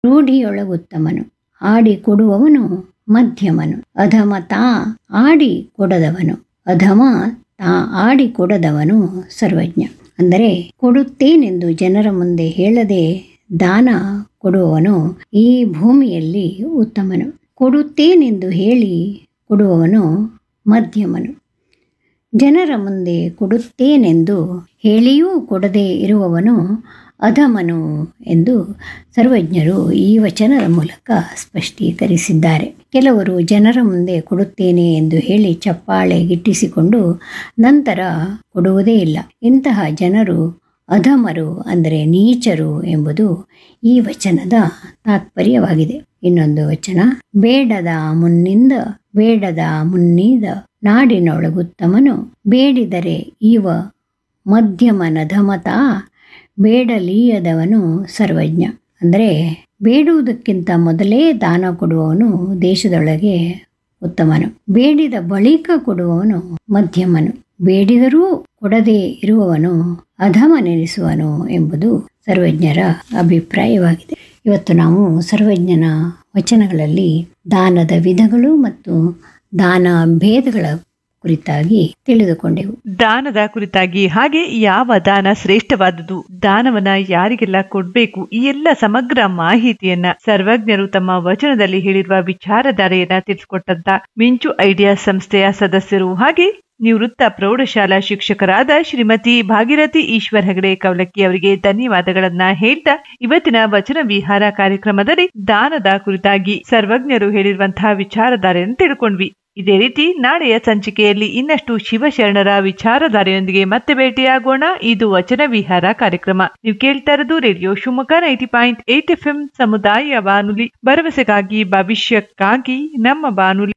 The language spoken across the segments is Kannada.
ರೂಢಿಯೊಳಗುತ್ತಮನು ಆಡಿ ಕೊಡುವವನು ಮಧ್ಯಮನು ಅಧಮ ತಾ ಆಡಿ ಕೊಡದವನು ಅಧಮ ತಾ ಆಡಿ ಕೊಡದವನು ಸರ್ವಜ್ಞ ಅಂದರೆ ಕೊಡುತ್ತೇನೆಂದು ಜನರ ಮುಂದೆ ಹೇಳದೆ ದಾನ ಕೊಡುವವನು ಈ ಭೂಮಿಯಲ್ಲಿ ಉತ್ತಮನು ಕೊಡುತ್ತೇನೆಂದು ಹೇಳಿ ಕೊಡುವವನು ಮಧ್ಯಮನು ಜನರ ಮುಂದೆ ಕೊಡುತ್ತೇನೆಂದು ಹೇಳಿಯೂ ಕೊಡದೆ ಇರುವವನು ಅಧಮನು ಎಂದು ಸರ್ವಜ್ಞರು ಈ ವಚನದ ಮೂಲಕ ಸ್ಪಷ್ಟೀಕರಿಸಿದ್ದಾರೆ ಕೆಲವರು ಜನರ ಮುಂದೆ ಕೊಡುತ್ತೇನೆ ಎಂದು ಹೇಳಿ ಚಪ್ಪಾಳೆ ಗಿಟ್ಟಿಸಿಕೊಂಡು ನಂತರ ಕೊಡುವುದೇ ಇಲ್ಲ ಇಂತಹ ಜನರು ಅಧಮರು ಅಂದರೆ ನೀಚರು ಎಂಬುದು ಈ ವಚನದ ತಾತ್ಪರ್ಯವಾಗಿದೆ ಇನ್ನೊಂದು ವಚನ ಬೇಡದ ಮುನ್ನಿಂದ ಬೇಡದ ಮುನ್ನಿದ ನಾಡಿನೊಳಗುತ್ತಮನು ಬೇಡಿದರೆ ಇವ ಮಧ್ಯಮನಧಮತಾ ಬೇಡಲೀಯದವನು ಸರ್ವಜ್ಞ ಅಂದರೆ ಬೇಡುವುದಕ್ಕಿಂತ ಮೊದಲೇ ದಾನ ಕೊಡುವವನು ದೇಶದೊಳಗೆ ಉತ್ತಮನು ಬೇಡಿದ ಬಳಿಕ ಕೊಡುವವನು ಮಧ್ಯಮನು ಬೇಡಿದರೂ ಕೊಡದೇ ಇರುವವನು ಅಧಮನೆನಿಸುವನು ಎಂಬುದು ಸರ್ವಜ್ಞರ ಅಭಿಪ್ರಾಯವಾಗಿದೆ ಇವತ್ತು ನಾವು ಸರ್ವಜ್ಞನ ವಚನಗಳಲ್ಲಿ ದಾನದ ವಿಧಗಳು ಮತ್ತು ದಾನ ಭೇದಗಳ ಕುರಿತಾಗಿ ತಿಳಿದುಕೊಂಡೆವು ದಾನದ ಕುರಿತಾಗಿ ಹಾಗೆ ಯಾವ ದಾನ ಶ್ರೇಷ್ಠವಾದುದು ದಾನವನ್ನ ಯಾರಿಗೆಲ್ಲ ಕೊಡ್ಬೇಕು ಈ ಎಲ್ಲ ಸಮಗ್ರ ಮಾಹಿತಿಯನ್ನ ಸರ್ವಜ್ಞರು ತಮ್ಮ ವಚನದಲ್ಲಿ ಹೇಳಿರುವ ವಿಚಾರಧಾರೆಯನ್ನ ತಿಳಿಸಿಕೊಟ್ಟಂತ ಮಿಂಚು ಐಡಿಯಾ ಸಂಸ್ಥೆಯ ಸದಸ್ಯರು ಹಾಗೆ ನಿವೃತ್ತ ಪ್ರೌಢಶಾಲಾ ಶಿಕ್ಷಕರಾದ ಶ್ರೀಮತಿ ಭಾಗೀರಥಿ ಈಶ್ವರ್ ಹೆಗಡೆ ಕವಲಕ್ಕಿ ಅವರಿಗೆ ಧನ್ಯವಾದಗಳನ್ನ ಹೇಳ್ತಾ ಇವತ್ತಿನ ವಚನ ವಿಹಾರ ಕಾರ್ಯಕ್ರಮದಲ್ಲಿ ದಾನದ ಕುರಿತಾಗಿ ಸರ್ವಜ್ಞರು ಹೇಳಿರುವಂತಹ ವಿಚಾರಧಾರೆಯನ್ನು ತಿಳ್ಕೊಂಡ್ವಿ ಇದೇ ರೀತಿ ನಾಳೆಯ ಸಂಚಿಕೆಯಲ್ಲಿ ಇನ್ನಷ್ಟು ಶಿವಶರಣರ ವಿಚಾರಧಾರೆಯೊಂದಿಗೆ ಮತ್ತೆ ಭೇಟಿಯಾಗೋಣ ಇದು ವಚನ ವಿಹಾರ ಕಾರ್ಯಕ್ರಮ ನೀವು ಕೇಳ್ತಾ ಇರೋದು radio Shivamogga ninety point eight F M ಸಮುದಾಯ ಬಾನುಲಿ ಭರವಸೆಗಾಗಿ ಭವಿಷ್ಯಕ್ಕಾಗಿ ನಮ್ಮ ಬಾನುಲಿ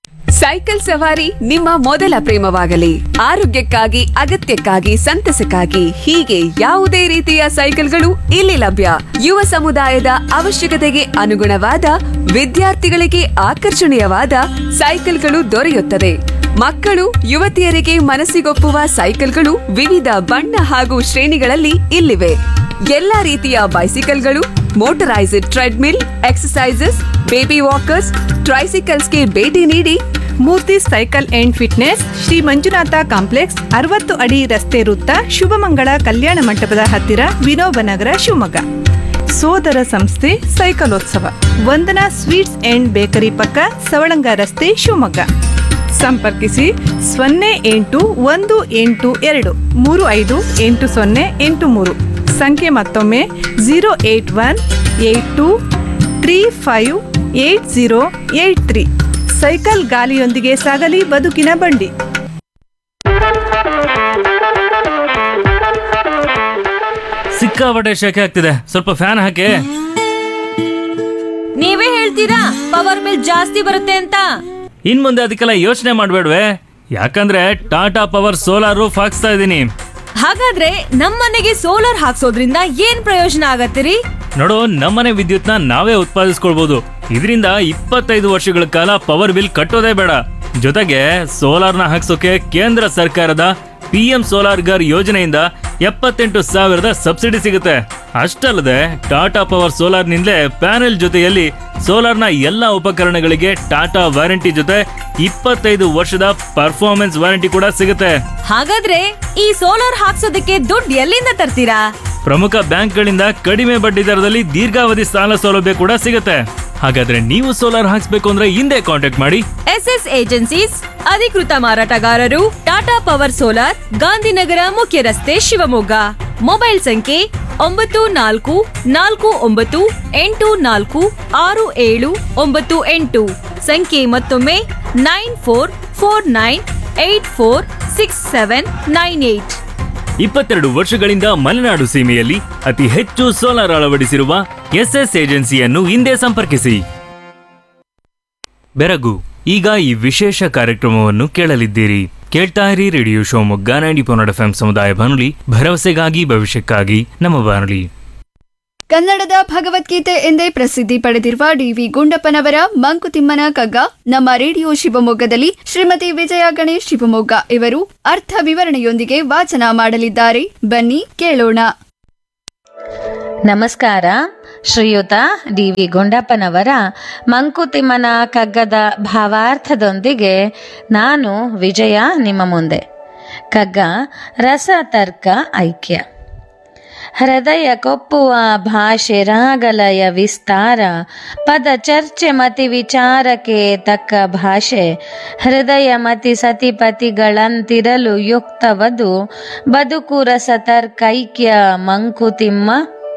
ಸೈಕಲ್ ಸವಾರಿ ನಿಮ್ಮ ಮೊದಲ ಪ್ರೇಮವಾಗಲಿ ಆರೋಗ್ಯಕ್ಕಾಗಿ ಅಗತ್ಯಕ್ಕಾಗಿ ಸಂತಸಕ್ಕಾಗಿ ಹೀಗೆ ಯಾವುದೇ ರೀತಿಯ ಸೈಕಲ್ಗಳು ಇಲ್ಲಿ ಲಭ್ಯ ಯುವ ಸಮುದಾಯದ ಅವಶ್ಯಕತೆಗೆ ಅನುಗುಣವಾದ ವಿದ್ಯಾರ್ಥಿಗಳಿಗೆ ಆಕರ್ಷಣೀಯವಾದ ಸೈಕಲ್ಗಳು ದೊರೆಯುತ್ತದೆ ಮಕ್ಕಳು ಯುವತಿಯರಿಗೆ ಮನಸ್ಸಿಗೊಪ್ಪುವ ಸೈಕಲ್ಗಳು ವಿವಿಧ ಬಣ್ಣ ಹಾಗೂ ಶ್ರೇಣಿಗಳಲ್ಲಿ ಇಲ್ಲಿವೆ ಎಲ್ಲಾ ರೀತಿಯ ಬೈಸಿಕಲ್ಗಳು motorized treadmill exercises baby walkers ಟ್ರೈಸಿಕಲ್ಸ್ಗೆ ಭೇಟಿ ನೀಡಿ Murthy cycle and fitness Shri Manjunatha complex ಅರವತ್ತು ಅಡಿ ರಸ್ತೆ ವೃತ್ತ ಶುಭಮಂಗಳ ಕಲ್ಯಾಣ ಮಂಟಪದ ಹತ್ತಿರ ವಿನೋಬನಗರ ಶಿವಮೊಗ್ಗ ಸೋದರ ಸಂಸ್ಥೆ ಸೈಕಲೋತ್ಸವ ವಂದನಾ ಸ್ವೀಟ್ಸ್ ಅಂಡ್ ಬೇಕರಿ ಪಕ್ಕ ಸವಳಂಗ ರಸ್ತೆ ಶಿವಮೊಗ್ಗ ಸಂಪರ್ಕಿಸಿ ಸೊನ್ನೆ ಎಂಟು ಒಂದು ಎಂಟು ಎರಡು ಮೂರು ಐದು ಎಂಟು ಸೊನ್ನೆ ಎಂಟು ಮೂರು ಸಂಖ್ಯೆ ಮತ್ತೊಮ್ಮೆ zero eight one eight two three five eight zero eight three cycle ಗಾಲಿಯೊಂದಿಗೆ ಸಾಗಲಿ ಬದುಕಿನ ಬಂಡಿ ಸಿಕ್ಕಾಪಟ್ಟೆ ಶೆಕೆ ಆಗ್ತಿದೆ ಸ್ವಲ್ಪ ಫ್ಯಾನ್ ಹಾಕಿ ನೀವೇ ಹೇಳ್ತೀರಾ ಪವರ್ ಬಿಲ್ ಜಾಸ್ತಿ ಬರುತ್ತೆ ಅಂತ ಇನ್ ಮುಂದೆ ಅದಕ್ಕೆಲ್ಲ ಯೋಚನೆ ಮಾಡಬೇಡ್ವೆ ಯಾಕಂದ್ರೆ ಟಾಟಾ ಪವರ್ ಸೋಲಾರ್ ರೂಫ್ ಹಾಕ್ಸ್ತಾ ಇದ್ದೀನಿ ಹಾಗಾದ್ರೆ ನಮ್ಮನೆಗೆ ಸೋಲಾರ್ ಹಾಕ್ಸೋದ್ರಿಂದ ಏನ್ ಪ್ರಯೋಜನ ಆಗತ್ತಿರಿ ನೋಡು ನಮ್ಮನೆ ವಿದ್ಯುತ್ನ ನಾವೇ ಉತ್ಪಾದಿಸ್ಕೊಳ್ಬಹುದು ಇದರಿಂದ ಇಪ್ಪತ್ತೈದು ವರ್ಷಗಳ ಕಾಲ ಪವರ್ ಬಿಲ್ ಕಟ್ಟೋದೇ ಬೇಡ ಜೊತೆಗೆ ಸೋಲಾರ್ನ ಹಾಕ್ಸೋಕೆ ಕೇಂದ್ರ ಸರ್ಕಾರದ ಪಿ ಎಂ ಸೋಲಾರ್ ಗರ್ ಯೋಜನೆಯಿಂದ ಎಪ್ಪತ್ತೆಂಟು ಸಾವಿರದ ಸಬ್ಸಿಡಿ ಸಿಗುತ್ತೆ ಅಷ್ಟಲ್ಲದೆ ಟಾಟಾ ಪವರ್ ಸೋಲಾರ್ನಿಂದಲೇ ಪ್ಯಾನೆಲ್ ಜೊತೆಯಲ್ಲಿ ಸೋಲಾರ್ನ ಎಲ್ಲ ಉಪಕರಣಗಳಿಗೆ ಟಾಟಾ ವಾರಂಟಿ ಜೊತೆ ಇಪ್ಪತ್ತೈದು ವರ್ಷದ ಪರ್ಫಾರ್ಮೆನ್ಸ್ ವಾರಂಟಿ ಕೂಡ ಸಿಗುತ್ತೆ ಹಾಗಾದ್ರೆ ಈ ಸೋಲಾರ್ ಹಾಕ್ಸೋದಕ್ಕೆ ದುಡ್ಡು ಎಲ್ಲಿಂದ ತರ್ತೀರಾ ಪ್ರಮುಖ ಬ್ಯಾಂಕ್ಗಳಿಂದ ಕಡಿಮೆ ಬಡ್ಡಿ ದರದಲ್ಲಿ ದೀರ್ಘಾವಧಿ ಸಾಲ ಸೌಲಭ್ಯ ಕೂಡ ಸಿಗುತ್ತೆ ಹಾಗಾದ್ರೆ ನೀವು ಸೋಲಾರ್ ಹಾಕ್ಸ್ಬೇಕು ಅಂದ್ರೆ ಹಿಂದೆ ಕಾಂಟ್ಯಾಕ್ಟ್ ಮಾಡಿ ಎಸ್ ಎಸ್ ಏಜೆನ್ಸೀಸ್ ಅಧಿಕೃತ ಮಾರಾಟಗಾರರು ಟಾಟಾ ಪವರ್ ಸೋಲಾರ್ ಗಾಂಧಿನಗರ ಮುಖ್ಯ ರಸ್ತೆ ಶಿವಮೊಗ್ಗ ಮೊಬೈಲ್ ಸಂಖ್ಯೆ ಒಂಬತ್ತು ನಾಲ್ಕು ನಾಲ್ಕು ಒಂಬತ್ತು ಎಂಟು ನಾಲ್ಕು ಆರು ಏಳು ಒಂಬತ್ತು ಎಂಟು ಸಂಖ್ಯೆ ಮತ್ತೊಮ್ಮೆ nine four four nine eight four six seven nine eight ಇಪ್ಪತ್ತೆರಡು ವರ್ಷಗಳಿಂದ ಮಲೆನಾಡು ಸೀಮೆಯಲ್ಲಿ ಅತಿ ಹೆಚ್ಚು ಸೋಲಾರ್ ಅಳವಡಿಸಿರುವ ಎಸ್ಎಸ್ ಏಜೆನ್ಸಿಯನ್ನು ಹಿಂದೆ ಸಂಪರ್ಕಿಸಿ ಬೆರಗು ಈಗ ಈ ವಿಶೇಷ ಕಾರ್ಯಕ್ರಮವನ್ನು ಕೇಳಲಿದ್ದೀರಿ ಕೇಳ್ತಾ ಇರಿ ರೇಡಿಯೋ ಶಿವಮೊಗ್ಗ ನೈಂಟಿ ಪೊನ್ನಡ ಎಫ್ ಸಮುದಾಯ ಬಾನುಲಿ ಭರವಸೆಗಾಗಿ ಭವಿಷ್ಯಕ್ಕಾಗಿ ನಮ್ಮ ಬಾನುಲಿ ಕನ್ನಡದ ಭಗವದ್ಗೀತೆ ಎಂದೇ ಪ್ರಸಿದ್ಧಿ ಪಡೆದಿರುವ ಡಿವಿ ಗುಂಡಪ್ಪನವರ ಮಂಕುತಿಮ್ಮನ ಕಗ್ಗ ನಮ್ಮ ರೇಡಿಯೋ ಶಿವಮೊಗ್ಗದಲ್ಲಿ ಶ್ರೀಮತಿ ವಿಜಯ ಗಣೇಶ್ ಶಿವಮೊಗ್ಗ ಇವರು ಅರ್ಥ ವಿವರಣೆಯೊಂದಿಗೆ ವಾಚನ ಮಾಡಲಿದ್ದಾರೆ ಬನ್ನಿ ಕೇಳೋಣ ನಮಸ್ಕಾರ ಶ್ರೀಯುತ ಡಿ ವಿ ಗುಂಡಪ್ಪನವರ ಮಂಕುತಿಮ್ಮನ ಕಗ್ಗದ ಭಾವಾರ್ಥದೊಂದಿಗೆ ನಾನು ವಿಜಯ ನಿಮ್ಮ ಮುಂದೆ ಕಗ್ಗ ರಸ ತರ್ಕ ಐಕ್ಯ ಹೃದಯ ಕೊಪ್ಪುವ ಭಾಷೆ ರಾಗಲಯ ವಿಸ್ತಾರ ಪದ ಚರ್ಚೆ ಮತಿ ವಿಚಾರಕ್ಕೆ ತಕ್ಕ ಭಾಷೆ ಹೃದಯ ಮತಿ ಸತಿಪತಿಗಳಂತಿರಲು ಯುಕ್ತವದು ಬದುಕು ರಸ ತರ್ಕೈಕ್ಯ ಮಂಕುತಿಮ್ಮ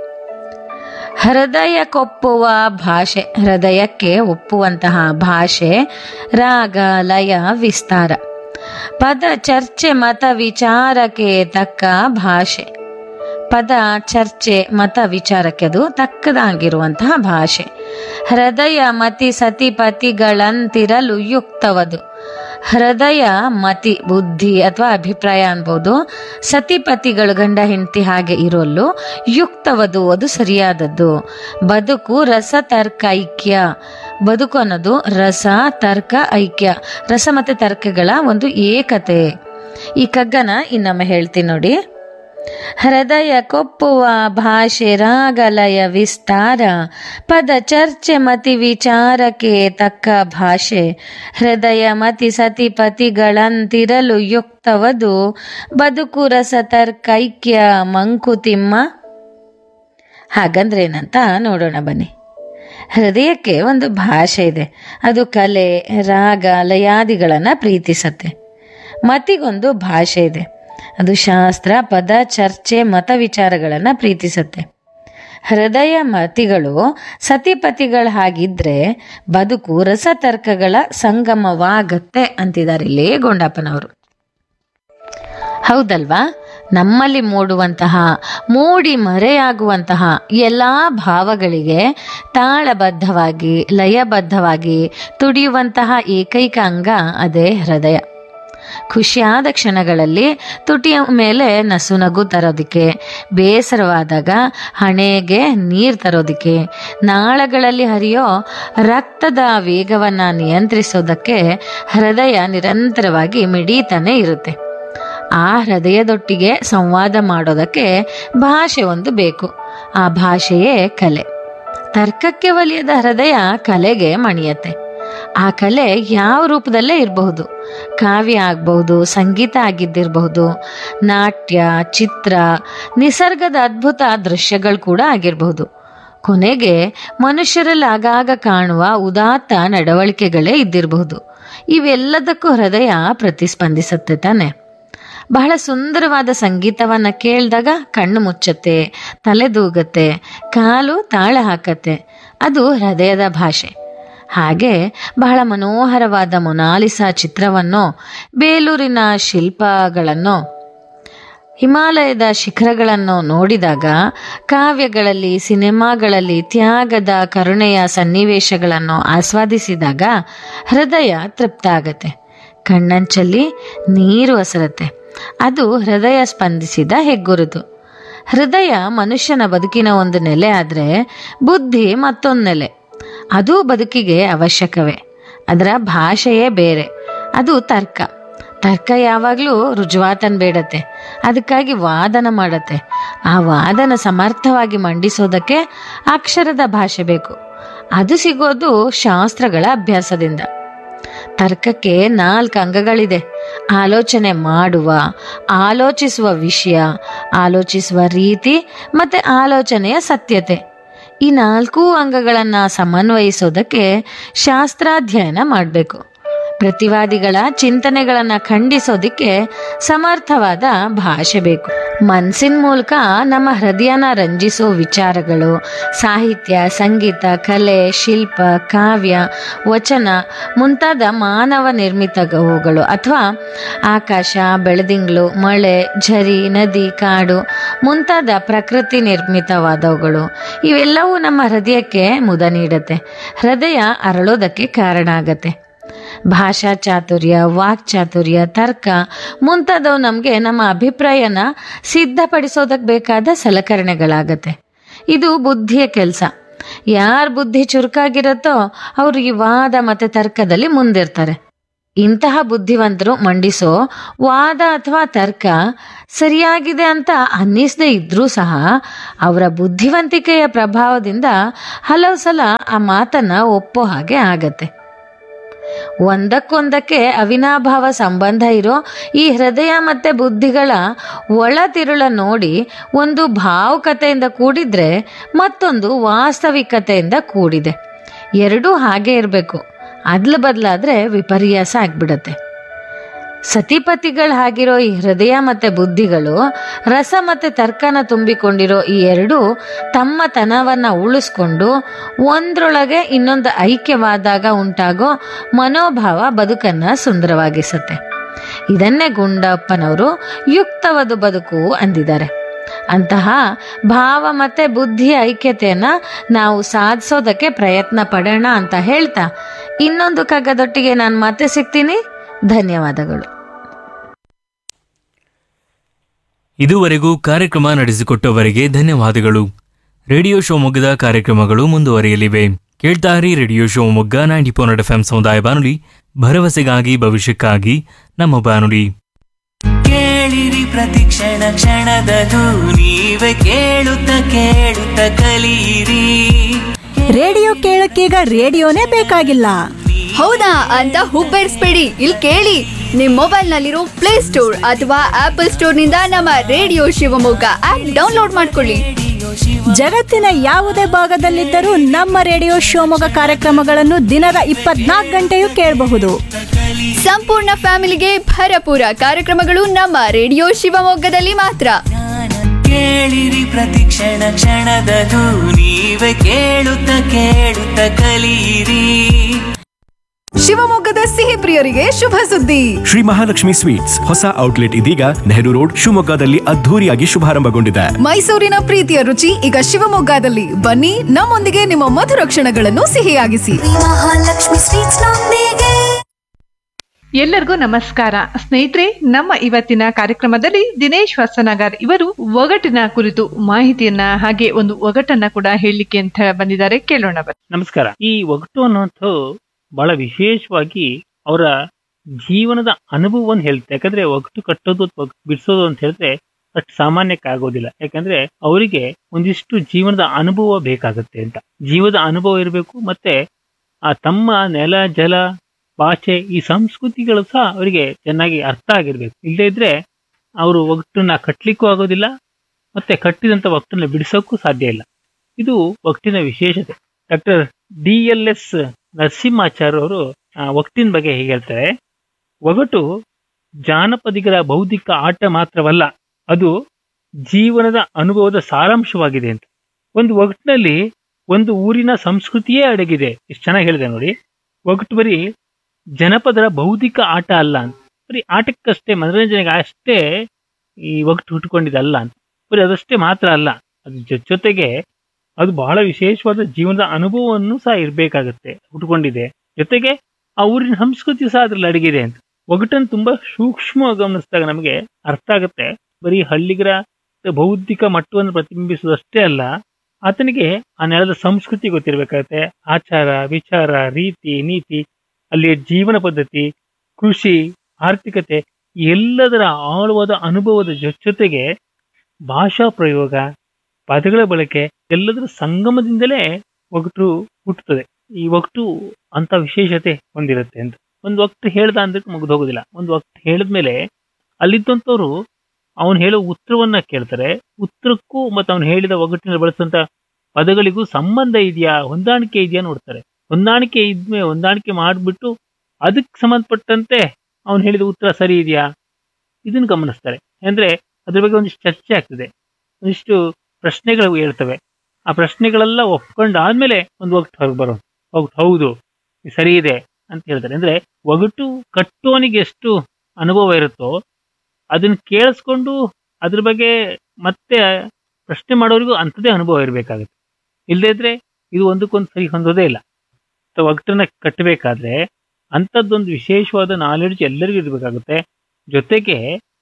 ಹೃದಯ ಕೊಪ್ಪುವ ಭಾಷೆ ಹೃದಯಕ್ಕೆ ಒಪ್ಪುವಂತಹ ಭಾಷೆ ರಾಗ ಲಯ ವಿಸ್ತಾರ ಪದ ಚರ್ಚೆ ಮತ ವಿಚಾರಕ್ಕೆ ತಕ್ಕ ಭಾಷೆ ಪದ ಚರ್ಚೆ ಮತ ವಿಚಾರಕ್ಕೆ ಅದು ತಕ್ಕದಾಗಿರುವಂತಹ ಭಾಷೆ ಹೃದಯ ಮತಿ ಸತಿಪತಿಗಳಂತಿರಲು ಯುಕ್ತವದು ಹೃದಯ ಮತಿ ಬುದ್ಧಿ ಅಥವಾ ಅಭಿಪ್ರಾಯ ಅನ್ಬೋದು ಸತಿಪತಿಗಳು ಗಂಡ ಹೆಂಡತಿ ಹಾಗೆ ಇರೋಲ್ಲೂ ಯುಕ್ತವದು ಅದು ಸರಿಯಾದದ್ದು ಬದುಕು ರಸ ತರ್ಕ ಐಕ್ಯ ಬದುಕು ಅನ್ನೋದು ರಸ ತರ್ಕ ಐಕ್ಯ ರಸ ಮತ್ತೆ ತರ್ಕಗಳ ಒಂದು ಏಕತೆ ಈ ಕಗ್ಗನ ಇನ್ನೊಮ್ಮೆ ಹೇಳ್ತೀನಿ ನೋಡಿ ಹೃದಯ ಕೊಪ್ಪುವ ಭಾಷೆ ರಾಗಲಯ ವಿಸ್ತಾರ ಪದ ಚರ್ಚೆ ಮತಿ ವಿಚಾರಕ್ಕೆ ತಕ್ಕ ಭಾಷೆ ಹೃದಯ ಮತಿ ಸತಿಪತಿಗಳಂತಿರಲು ಯುಕ್ತವದು ಬದುಕು ರಸ ತರ್ಕೈಕ್ಯ ಮಂಕುತಿಮ್ಮ ಹಾಗಂದ್ರೇನಂತ ನೋಡೋಣ ಬನ್ನಿ ಹೃದಯಕ್ಕೆ ಒಂದು ಭಾಷೆ ಇದೆ ಅದು ಕಲೆ ರಾಗ ಲಯಾದಿಗಳನ್ನು ಪ್ರೀತಿಸತ್ತೆ ಮತಿಗೊಂದು ಭಾಷೆ ಇದೆ ಅದು ಶಾಸ್ತ್ರ ಪದ ಚರ್ಚೆ ಮತ ವಿಚಾರಗಳನ್ನು ಪ್ರೀತಿಸತ್ತೆ ಹೃದಯ ಮತಿಗಳು ಸತಿಪತಿಗಳ ಹಾಗಿದ್ರೆ ಬದುಕು ರಸತರ್ಕಗಳ ಸಂಗಮವಾಗತ್ತೆ ಅಂತಿದ್ದಾರೆ ಇಲ್ಲೇ ಗೊಂಡಪ್ಪನವರು ಹೌದಲ್ವಾ ನಮ್ಮಲ್ಲಿ ಮೂಡುವಂತಹ ಮೂಡಿ ಮರೆಯಾಗುವಂತಹ ಎಲ್ಲ ಭಾವಗಳಿಗೆ ತಾಳಬದ್ಧವಾಗಿ ಲಯಬದ್ಧವಾಗಿ ತುಡಿಯುವಂತಹ ಏಕೈಕ ಅಂಗ ಅದೇ ಹೃದಯ ಖುಷಿಯಾದ ಕ್ಷಣಗಳಲ್ಲಿ ತುಟಿಯ ಮೇಲೆ ನಸು ನಗು ತರೋದಕ್ಕೆ ಬೇಸರವಾದಾಗ ಹಣೆಗೆ ನೀರು ತರೋದಕ್ಕೆ ನಾಳಗಳಲ್ಲಿ ಹರಿಯೋ ರಕ್ತದ ವೇಗವನ್ನು ನಿಯಂತ್ರಿಸೋದಕ್ಕೆ ಹೃದಯ ನಿರಂತರವಾಗಿ ಮಿಡೀತಾನೆ ಇರುತ್ತೆ ಆ ಹೃದಯದೊಟ್ಟಿಗೆ ಸಂವಾದ ಮಾಡೋದಕ್ಕೆ ಭಾಷೆ ಒಂದು ಬೇಕು ಆ ಭಾಷೆಯೇ ಕಲೆ ತರ್ಕಕ್ಕೆ ಒಲಿಯದ ಹೃದಯ ಕಲೆಗೆ ಮಣಿಯತ್ತೆ ಆ ಕಲೆ ಯಾವ ರೂಪದಲ್ಲೇ ಇರಬಹುದು ಕಾವ್ಯ ಆಗಬಹುದು ಸಂಗೀತ ಆಗಿದ್ದಿರಬಹುದು ನಾಟ್ಯ ಚಿತ್ರ ನಿಸರ್ಗದ ಅದ್ಭುತ ದೃಶ್ಯಗಳು ಕೂಡ ಆಗಿರಬಹುದು ಕೊನೆಗೆ ಮನುಷ್ಯರಲ್ಲಿ ಆಗಾಗ ಕಾಣುವ ಉದಾತ್ತ ನಡವಳಿಕೆಗಳೇ ಇದ್ದಿರಬಹುದು ಇವೆಲ್ಲದಕ್ಕೂ ಹೃದಯ ಪ್ರತಿಸ್ಪಂದಿಸುತ್ತೆ ತಾನೆ ಬಹಳ ಸುಂದರವಾದ ಸಂಗೀತವನ್ನ ಕೇಳಿದಾಗ ಕಣ್ಣು ಮುಚ್ಚತ್ತೆ ತಲೆದೂಗತ್ತೆ ಕಾಲು ತಾಳ ಹಾಕತ್ತೆ ಅದು ಹೃದಯದ ಭಾಷೆ ಹಾಗೆ ಬಹಳ ಮನೋಹರವಾದ ಮೊನಾಲಿಸಾ ಚಿತ್ರವನ್ನು ಬೇಲೂರಿನ ಶಿಲ್ಪಗಳನ್ನು ಹಿಮಾಲಯದ ಶಿಖರಗಳನ್ನು ನೋಡಿದಾಗ ಕಾವ್ಯಗಳಲ್ಲಿ ಸಿನಿಮಾಗಳಲ್ಲಿ ತ್ಯಾಗದ ಕರುಣೆಯ ಸನ್ನಿವೇಶಗಳನ್ನು ಆಸ್ವಾದಿಸಿದಾಗ ಹೃದಯ ತೃಪ್ತ ಆಗತ್ತೆ ಕಣ್ಣಂಚಲ್ಲಿ ನೀರು ಹಸರತ್ತೆ ಅದು ಹೃದಯ ಸ್ಪಂದಿಸಿದ ಹೆಗ್ಗುರುತು ಹೃದಯ ಮನುಷ್ಯನ ಬದುಕಿನ ಒಂದು ನೆಲೆ ಆದರೆ ಬುದ್ಧಿ ಮತ್ತೊಂದು ನೆಲೆ ಅದು ಬದುಕಿಗೆ ಅವಶ್ಯಕವೇ ಅದರ ಭಾಷೆಯೇ ಬೇರೆ ಅದು ತರ್ಕ ತರ್ಕ ಯಾವಾಗಲೂ ರುಜುವಾತನ್ ಬೇಡತ್ತೆ ಅದಕ್ಕಾಗಿ ವಾದನ ಮಾಡತ್ತೆ ಆ ವಾದನ ಸಮರ್ಥವಾಗಿ ಮಂಡಿಸೋದಕ್ಕೆ ಅಕ್ಷರದ ಭಾಷೆ ಬೇಕು ಅದು ಸಿಗೋದು ಶಾಸ್ತ್ರಗಳ ಅಭ್ಯಾಸದಿಂದ ತರ್ಕಕ್ಕೆ ನಾಲ್ಕು ಅಂಗಗಳಿದೆ ಆಲೋಚನೆ ಮಾಡುವ ಆಲೋಚಿಸುವ ವಿಷಯ ಆಲೋಚಿಸುವ ರೀತಿ ಮತ್ತೆ ಆಲೋಚನೆಯ ಸತ್ಯತೆ ಈ ನಾಲ್ಕೂ ಅಂಗಗಳನ್ನು ಸಮನ್ವಯಿಸೋದಕ್ಕೆ ಶಾಸ್ತ್ರಾಧ್ಯಯನ ಮಾಡಬೇಕು ಪ್ರತಿವಾದಿಗಳ ಚಿಂತನೆಗಳನ್ನು ಖಂಡಿಸೋದಕ್ಕೆ ಸಮರ್ಥವಾದ ಭಾಷೆ ಬೇಕು ಮನಸ್ಸಿನ ಮೂಲಕ ನಮ್ಮ ಹೃದಯನ ರಂಜಿಸೋ ವಿಚಾರಗಳು ಸಾಹಿತ್ಯ ಸಂಗೀತ ಕಲೆ ಶಿಲ್ಪ ಕಾವ್ಯ ವಚನ ಮುಂತಾದ ಮಾನವ ನಿರ್ಮಿತವುಗಳು ಅಥವಾ ಆಕಾಶ ಬೆಳದಿಂಗಳು ಮಳೆ ಝರಿ ನದಿ ಕಾಡು ಮುಂತಾದ ಪ್ರಕೃತಿ ನಿರ್ಮಿತವಾದವುಗಳು ಇವೆಲ್ಲವೂ ನಮ್ಮ ಹೃದಯಕ್ಕೆ ಮುದ ನೀಡುತ್ತೆ ಹೃದಯ ಅರಳೋದಕ್ಕೆ ಕಾರಣ ಆಗತ್ತೆ ಭಾಷಾ ಚಾತುರ್ಯ ವಾಕ್ಚಾತುರ್ಯ ತರ್ಕ ಮುಂತಾದವು ನಮಗೆ ನಮ್ಮ ಅಭಿಪ್ರಾಯನ ಸಿದ್ಧಪಡಿಸೋದಕ್ಕೆ ಬೇಕಾದ ಸಲಕರಣೆಗಳಾಗತ್ತೆ ಇದು ಬುದ್ಧಿಯ ಕೆಲಸ ಯಾರ ಬುದ್ಧಿ ಚುರುಕಾಗಿರುತ್ತೋ ಅವರು ಈ ವಾದ ಮತ್ತು ತರ್ಕದಲ್ಲಿ ಮುಂದಿರ್ತಾರೆ ಇಂತಹ ಬುದ್ಧಿವಂತರು ಮಂಡಿಸೋ ವಾದ ಅಥವಾ ತರ್ಕ ಸರಿಯಾಗಿದೆ ಅಂತ ಅನ್ನಿಸದೇ ಇದ್ರೂ ಸಹ ಅವರ ಬುದ್ಧಿವಂತಿಕೆಯ ಪ್ರಭಾವದಿಂದ ಹಲವು ಸಲ ಆ ಮಾತನ್ನ ಒಪ್ಪೋ ಹಾಗೆ ಆಗತ್ತೆ ಒಂದಕ್ಕೊಂದಕ್ಕೆ ಅವಿನಾಭಾವ ಸಂಬಂಧ ಇರೋ ಈ ಹೃದಯ ಮತ್ತೆ ಬುದ್ಧಿಗಳ ಒಳ ತಿರುಳ ನೋಡಿ ಒಂದು ಭಾವುಕತೆಯಿಂದ ಕೂಡಿದ್ರೆ ಮತ್ತೊಂದು ವಾಸ್ತವಿಕತೆಯಿಂದ ಕೂಡಿದೆ ಎರಡೂ ಹಾಗೆ ಇರಬೇಕು ಅದ್ಲು ಬದಲಾದ್ರೆ ವಿಪರ್ಯಾಸ ಆಗ್ಬಿಡತ್ತೆ ಸತಿಪತಿಗಳು ಹಾಗಿರೋ ಈ ಹೃದಯ ಮತ್ತೆ ಬುದ್ಧಿಗಳು ರಸ ಮತ್ತೆ ತರ್ಕನ ತುಂಬಿಕೊಂಡಿರೋ ಈ ಎರಡು ತಮ್ಮ ತನವನ್ನ ಉಳಿಸ್ಕೊಂಡು ಒಂದ್ರೊಳಗೆ ಇನ್ನೊಂದು ಐಕ್ಯವಾದಾಗ ಉಂಟಾಗೋ ಮನೋಭಾವ ಬದುಕನ್ನ ಸುಂದರವಾಗಿಸತ್ತೆ ಇದನ್ನೇ ಗುಂಡಪ್ಪನವರು ಯುಕ್ತವಾದ ಬದುಕು ಅಂದಿದ್ದಾರೆ ಅಂತಹ ಭಾವ ಮತ್ತೆ ಬುದ್ಧಿಯ ಐಕ್ಯತೆಯನ್ನ ನಾವು ಸಾಧಿಸೋದಕ್ಕೆ ಪ್ರಯತ್ನ ಪಡೋಣ ಅಂತ ಹೇಳ್ತಾ ಇನ್ನೊಂದು ಕಗ್ಗದೊಟ್ಟಿಗೆ ನಾನು ಮತ್ತೆ ಸಿಗ್ತೀನಿ ಧನ್ಯವಾದಗಳು ಇದುವರೆಗೂ ಕಾರ್ಯಕ್ರಮ ನಡೆಸಿಕೊಟ್ಟವರಿಗೆ ಧನ್ಯವಾದಗಳು ರೇಡಿಯೋ ಶಿವಮೊಗ್ಗದ ಕಾರ್ಯಕ್ರಮಗಳು ಮುಂದುವರಿಯಲಿವೆ ಕೇಳ್ತಾರಿ radio Shivamogga ninety four F M ಸಮುದಾಯ ಬಾನುಲಿ ಭರವಸೆಗಾಗಿ ಭವಿಷ್ಯಕ್ಕಾಗಿ ನಮ್ಮ ಬಾನುಲಿ ಕೇಳಿರಿ ಪ್ರತಿಕ್ಷಣ ಕ್ಷಣದದು ನೀವೇ ಕೇಳುತ್ತ ಕೇಳುತ್ತ ಕಲಿಯಿರಿ ರೇಡಿಯೋ ಕೇಳಕ್ಕೀಗ ರೇಡಿಯೋನೇ ಬೇಕಾಗಿಲ್ಲ ಹೌದಾ ಅಂತ ಹುಬ್ಬೇರಿಸ್ಬೇಡಿ ಇಲ್ಲಿ ಕೇಳಿ ನಿಮ್ ಮೊಬೈಲ್ ನಲ್ಲಿರೋ ಪ್ಲೇ ಸ್ಟೋರ್ ಅಥವಾ ಆಪಲ್ ಸ್ಟೋರ್ ನಿಂದ ನಮ್ಮ ರೇಡಿಯೋ ಶಿವಮೊಗ್ಗ ಆಪ್ ಡೌನ್ಲೋಡ್ ಮಾಡ್ಕೊಳ್ಳಿ ಜಗತ್ತಿನ ಯಾವುದೇ ಭಾಗದಲ್ಲಿದ್ದರೂ ನಮ್ಮ ರೇಡಿಯೋ ಶಿವಮೊಗ್ಗ ಕಾರ್ಯಕ್ರಮಗಳನ್ನು ದಿನದ ಇಪ್ಪತ್ನಾಲ್ಕು ಗಂಟೆಯೂ ಕೇಳಬಹುದು ಸಂಪೂರ್ಣ ಫ್ಯಾಮಿಲಿಗೆ ಭರಪೂರ ಕಾರ್ಯಕ್ರಮಗಳು ನಮ್ಮ ರೇಡಿಯೋ ಶಿವಮೊಗ್ಗದಲ್ಲಿ ಮಾತ್ರ ಕೇಳಿರಿ ಪ್ರತಿಕ್ಷಣ ಕ್ಷಣದದು ನೀವೇ ಕೇಳುತ್ತ ಕೇಳುತ್ತ ಕಲಿಯಿರಿ ಶಿವಮೊಗ್ಗದ ಸಿಹಿ ಪ್ರಿಯರಿಗೆ ಶುಭ ಸುದ್ದಿ ಶ್ರೀ ಮಹಾಲಕ್ಷ್ಮಿ ಸ್ವೀಟ್ಸ್ ಹೊಸ ಔಟ್ಲೆಟ್ ಇದೀಗ ನೆಹರು ರೋಡ್ ಶಿವಮೊಗ್ಗದಲ್ಲಿ ಅದ್ಧೂರಿಯಾಗಿ ಶುಭಾರಂಭಗೊಂಡಿದೆ ಮೈಸೂರಿನ ಪ್ರೀತಿಯ ರುಚಿ ಈಗ ಶಿವಮೊಗ್ಗದಲ್ಲಿ ಬನ್ನಿ ನಮ್ಮೊಂದಿಗೆ ನಿಮ್ಮ ಮಧುರ ಕ್ಷಣಗಳನ್ನು ಸಿಹಿಯಾಗಿಸಿ ಎಲ್ಲರಿಗೂ ನಮಸ್ಕಾರ ಸ್ನೇಹಿತರೆ ನಮ್ಮ ಇವತ್ತಿನ ಕಾರ್ಯಕ್ರಮದಲ್ಲಿ ದಿನೇಶ್ ಹೊಸನಗರ್ ಇವರು ಒಗಟಿನ ಕುರಿತು ಮಾಹಿತಿಯನ್ನ ಹಾಗೆ ಒಂದು ಒಗಟನ್ನ ಕೂಡ ಹೇಳಲಿಕ್ಕೆ ಅಂತ ಬಂದಿದ್ದಾರೆ ಕೇಳೋಣ ಬನ್ನಿ. ನಮಸ್ಕಾರ ಈ ಒಗಟು ಅನ್ನುವಂಥದ್ದು ಬಹಳ ವಿಶೇಷವಾಗಿ ಅವರ ಜೀವನದ ಅನುಭವವನ್ನು ಹೇಳುತ್ತೆ ಯಾಕಂದ್ರೆ ಒಗಟು ಕಟ್ಟೋದು ಅಥವಾ ಒಗಟು ಬಿಡಿಸೋದು ಅಂತ ಹೇಳಿದ್ರೆ ಅಷ್ಟು ಸಾಮಾನ್ಯಕ್ಕೆ ಆಗೋದಿಲ್ಲ ಯಾಕಂದ್ರೆ ಅವರಿಗೆ ಒಂದಿಷ್ಟು ಜೀವನದ ಅನುಭವ ಬೇಕಾಗುತ್ತೆ ಅಂತ ಜೀವದ ಅನುಭವ ಇರಬೇಕು ಮತ್ತೆ ಆ ತಮ್ಮ ನೆಲ ಜಲ ಭಾಷೆ ಈ ಸಂಸ್ಕೃತಿಗಳು ಸಹ ಅವರಿಗೆ ಚೆನ್ನಾಗಿ ಅರ್ಥ ಆಗಿರ್ಬೇಕು ಇಲ್ಲದೇ ಇದ್ರೆ ಅವರು ಒಗಟನ್ನ ಕಟ್ಲಿಕ್ಕೂ ಆಗೋದಿಲ್ಲ ಮತ್ತೆ ಕಟ್ಟಿದಂತ ಒಗಟನ್ನ ಬಿಡಿಸೋಕ್ಕೂ ಸಾಧ್ಯ ಇಲ್ಲ ಇದು ಒಗಟಿನ ವಿಶೇಷತೆ doctor D L S Narasimhacharya ಅವರು ಆ, ಒಗಟಿನ ಬಗ್ಗೆ ಹೀಗೆ ಹೇಳ್ತಾರೆ ಒಗಟು ಜಾನಪದಿಗರ ಬೌದ್ಧಿಕ ಆಟ ಮಾತ್ರವಲ್ಲ ಅದು ಜೀವನದ ಅನುಭವದ ಸಾರಾಂಶವಾಗಿದೆ ಅಂತ ಒಂದು ಒಗಟಿನಲ್ಲಿ ಒಂದು ಊರಿನ ಸಂಸ್ಕೃತಿಯೇ ಅಡಗಿದೆ ಎಷ್ಟು ಚೆನ್ನಾಗಿ ಹೇಳಿದೆ ನೋಡಿ ಒಗಟು ಬರೀ ಜನಪದರ ಬೌದ್ಧಿಕ ಆಟ ಅಲ್ಲ ಅಂತ ಬರೀ ಆಟಕ್ಕಷ್ಟೇ ಮನೋರಂಜನೆಗೆ ಅಷ್ಟೇ ಈ ಒಗಟು ಹುಟ್ಟುಕೊಂಡಿದ್ದಲ್ಲ ಅಂತ ಬರೀ ಅದಷ್ಟೇ ಮಾತ್ರ ಅಲ್ಲ ಅದ್ರ ಜೊ- ಜೊತೆಗೆ ಅದು ಬಹಳ ವಿಶೇಷವಾದ ಜೀವನದ ಅನುಭವವನ್ನು ಸಹ ಇರಬೇಕಾಗುತ್ತೆ ಹುಟ್ಕೊಂಡಿದೆ ಜೊತೆಗೆ ಆ ಊರಿನ ಸಂಸ್ಕೃತಿ ಸಹ ಅದ್ರಲ್ಲಿ ಅಡಗಿದೆ ಅಂತ ಒಗಟನ್ನು ತುಂಬಾ ಸೂಕ್ಷ್ಮವಾಗಿ ಗಮನಿಸಿದಾಗ ನಮಗೆ ಅರ್ಥ ಆಗುತ್ತೆ ಬರೀ ಹಳ್ಳಿಗರ ಬೌದ್ಧಿಕ ಮಟ್ಟವನ್ನು ಪ್ರತಿಬಿಂಬಿಸುವುದಷ್ಟೇ ಅಲ್ಲ ಆತನಿಗೆ ಆ ನೆಲದ ಸಂಸ್ಕೃತಿ ಗೊತ್ತಿರಬೇಕಾಗುತ್ತೆ ಆಚಾರ ವಿಚಾರ ರೀತಿ ನೀತಿ ಅಲ್ಲಿಯ ಜೀವನ ಪದ್ಧತಿ ಕೃಷಿ ಆರ್ಥಿಕತೆ ಈ ಎಲ್ಲದರ ಆಳವಾದ ಅನುಭವದ ಜೊ- ಜೊತೆಗೆ ಭಾಷಾ ಪ್ರಯೋಗ ಪದಗಳ ಬಳಕೆ ಎಲ್ಲದರ ಸಂಗಮದಿಂದಲೇ ಒಗಟು ಹುಟ್ಟುತ್ತದೆ ಈ ಒಗಟು ಅಂತ ವಿಶೇಷತೆ ಹೊಂದಿರುತ್ತೆ ಅಂತ ಒಂದು ಒಗಟು ಹೇಳ್ದ ಅಂದ್ರೆ ಮುಗಿದು ಹೋಗೋದಿಲ್ಲ ಒಂದು ಒಗಟು ಹೇಳಿದ್ಮೇಲೆ ಅಲ್ಲಿದ್ದಂಥವ್ರು ಅವನು ಹೇಳೋ ಉತ್ತರವನ್ನ ಕೇಳ್ತಾರೆ ಉತ್ತರಕ್ಕೂ ಮತ್ತು ಅವನು ಹೇಳಿದ ಒಗಟಿನ ಬಳಸುವಂತ ಪದಗಳಿಗೂ ಸಂಬಂಧ ಇದೆಯಾ ಹೊಂದಾಣಿಕೆ ಇದೆಯಾ ನೋಡ್ತಾರೆ ಹೊಂದಾಣಿಕೆ ಇದ್ಮೇಲೆ ಹೊಂದಾಣಿಕೆ ಮಾಡಿಬಿಟ್ಟು ಅದಕ್ಕೆ ಸಂಬಂಧಪಟ್ಟಂತೆ ಅವನು ಹೇಳಿದ ಉತ್ತರ ಸರಿ ಇದೆಯಾ ಇದನ್ನು ಗಮನಿಸ್ತಾರೆ ಅಂದ್ರೆ ಅದ್ರ ಬಗ್ಗೆ ಒಂದಿಷ್ಟು ಚರ್ಚೆ ಆಗ್ತದೆ ಒಂದಿಷ್ಟು ಪ್ರಶ್ನೆಗಳು ಹೇಳ್ತವೆ ಆ ಪ್ರಶ್ನೆಗಳೆಲ್ಲ ಒಪ್ಕೊಂಡು ಆದ್ಮೇಲೆ ಒಂದು ಒಗಟು ಹೊರಗೆ ಬರೋ ಒಗಟು ಹೌದು ಇದು ಸರಿ ಇದೆ ಅಂತ ಹೇಳ್ತಾರೆ ಅಂದ್ರೆ ಒಗಟು ಕಟ್ಟೋನಿಗೆ ಎಷ್ಟು ಅನುಭವ ಇರುತ್ತೋ ಅದನ್ನ ಕೇಳಿಸ್ಕೊಂಡು ಅದ್ರ ಬಗ್ಗೆ ಮತ್ತೆ ಪ್ರಶ್ನೆ ಮಾಡೋರಿಗೂ ಅಂಥದ್ದೇ ಅನುಭವ ಇರಬೇಕಾಗುತ್ತೆ ಇಲ್ಲದೇ ಇದ್ರೆ ಇದು ಒಂದಕ್ಕೊಂದು ಸರಿ ಹೊಂದೋದೇ ಇಲ್ಲ ಅಥವಾ ಒಗಟನ್ನ ಕಟ್ಟಬೇಕಾದ್ರೆ ಅಂಥದ್ದೊಂದು ವಿಶೇಷವಾದ ನಾಲೆಡ್ಜ್ ಎಲ್ಲರಿಗೂ ಇರಬೇಕಾಗುತ್ತೆ ಜೊತೆಗೆ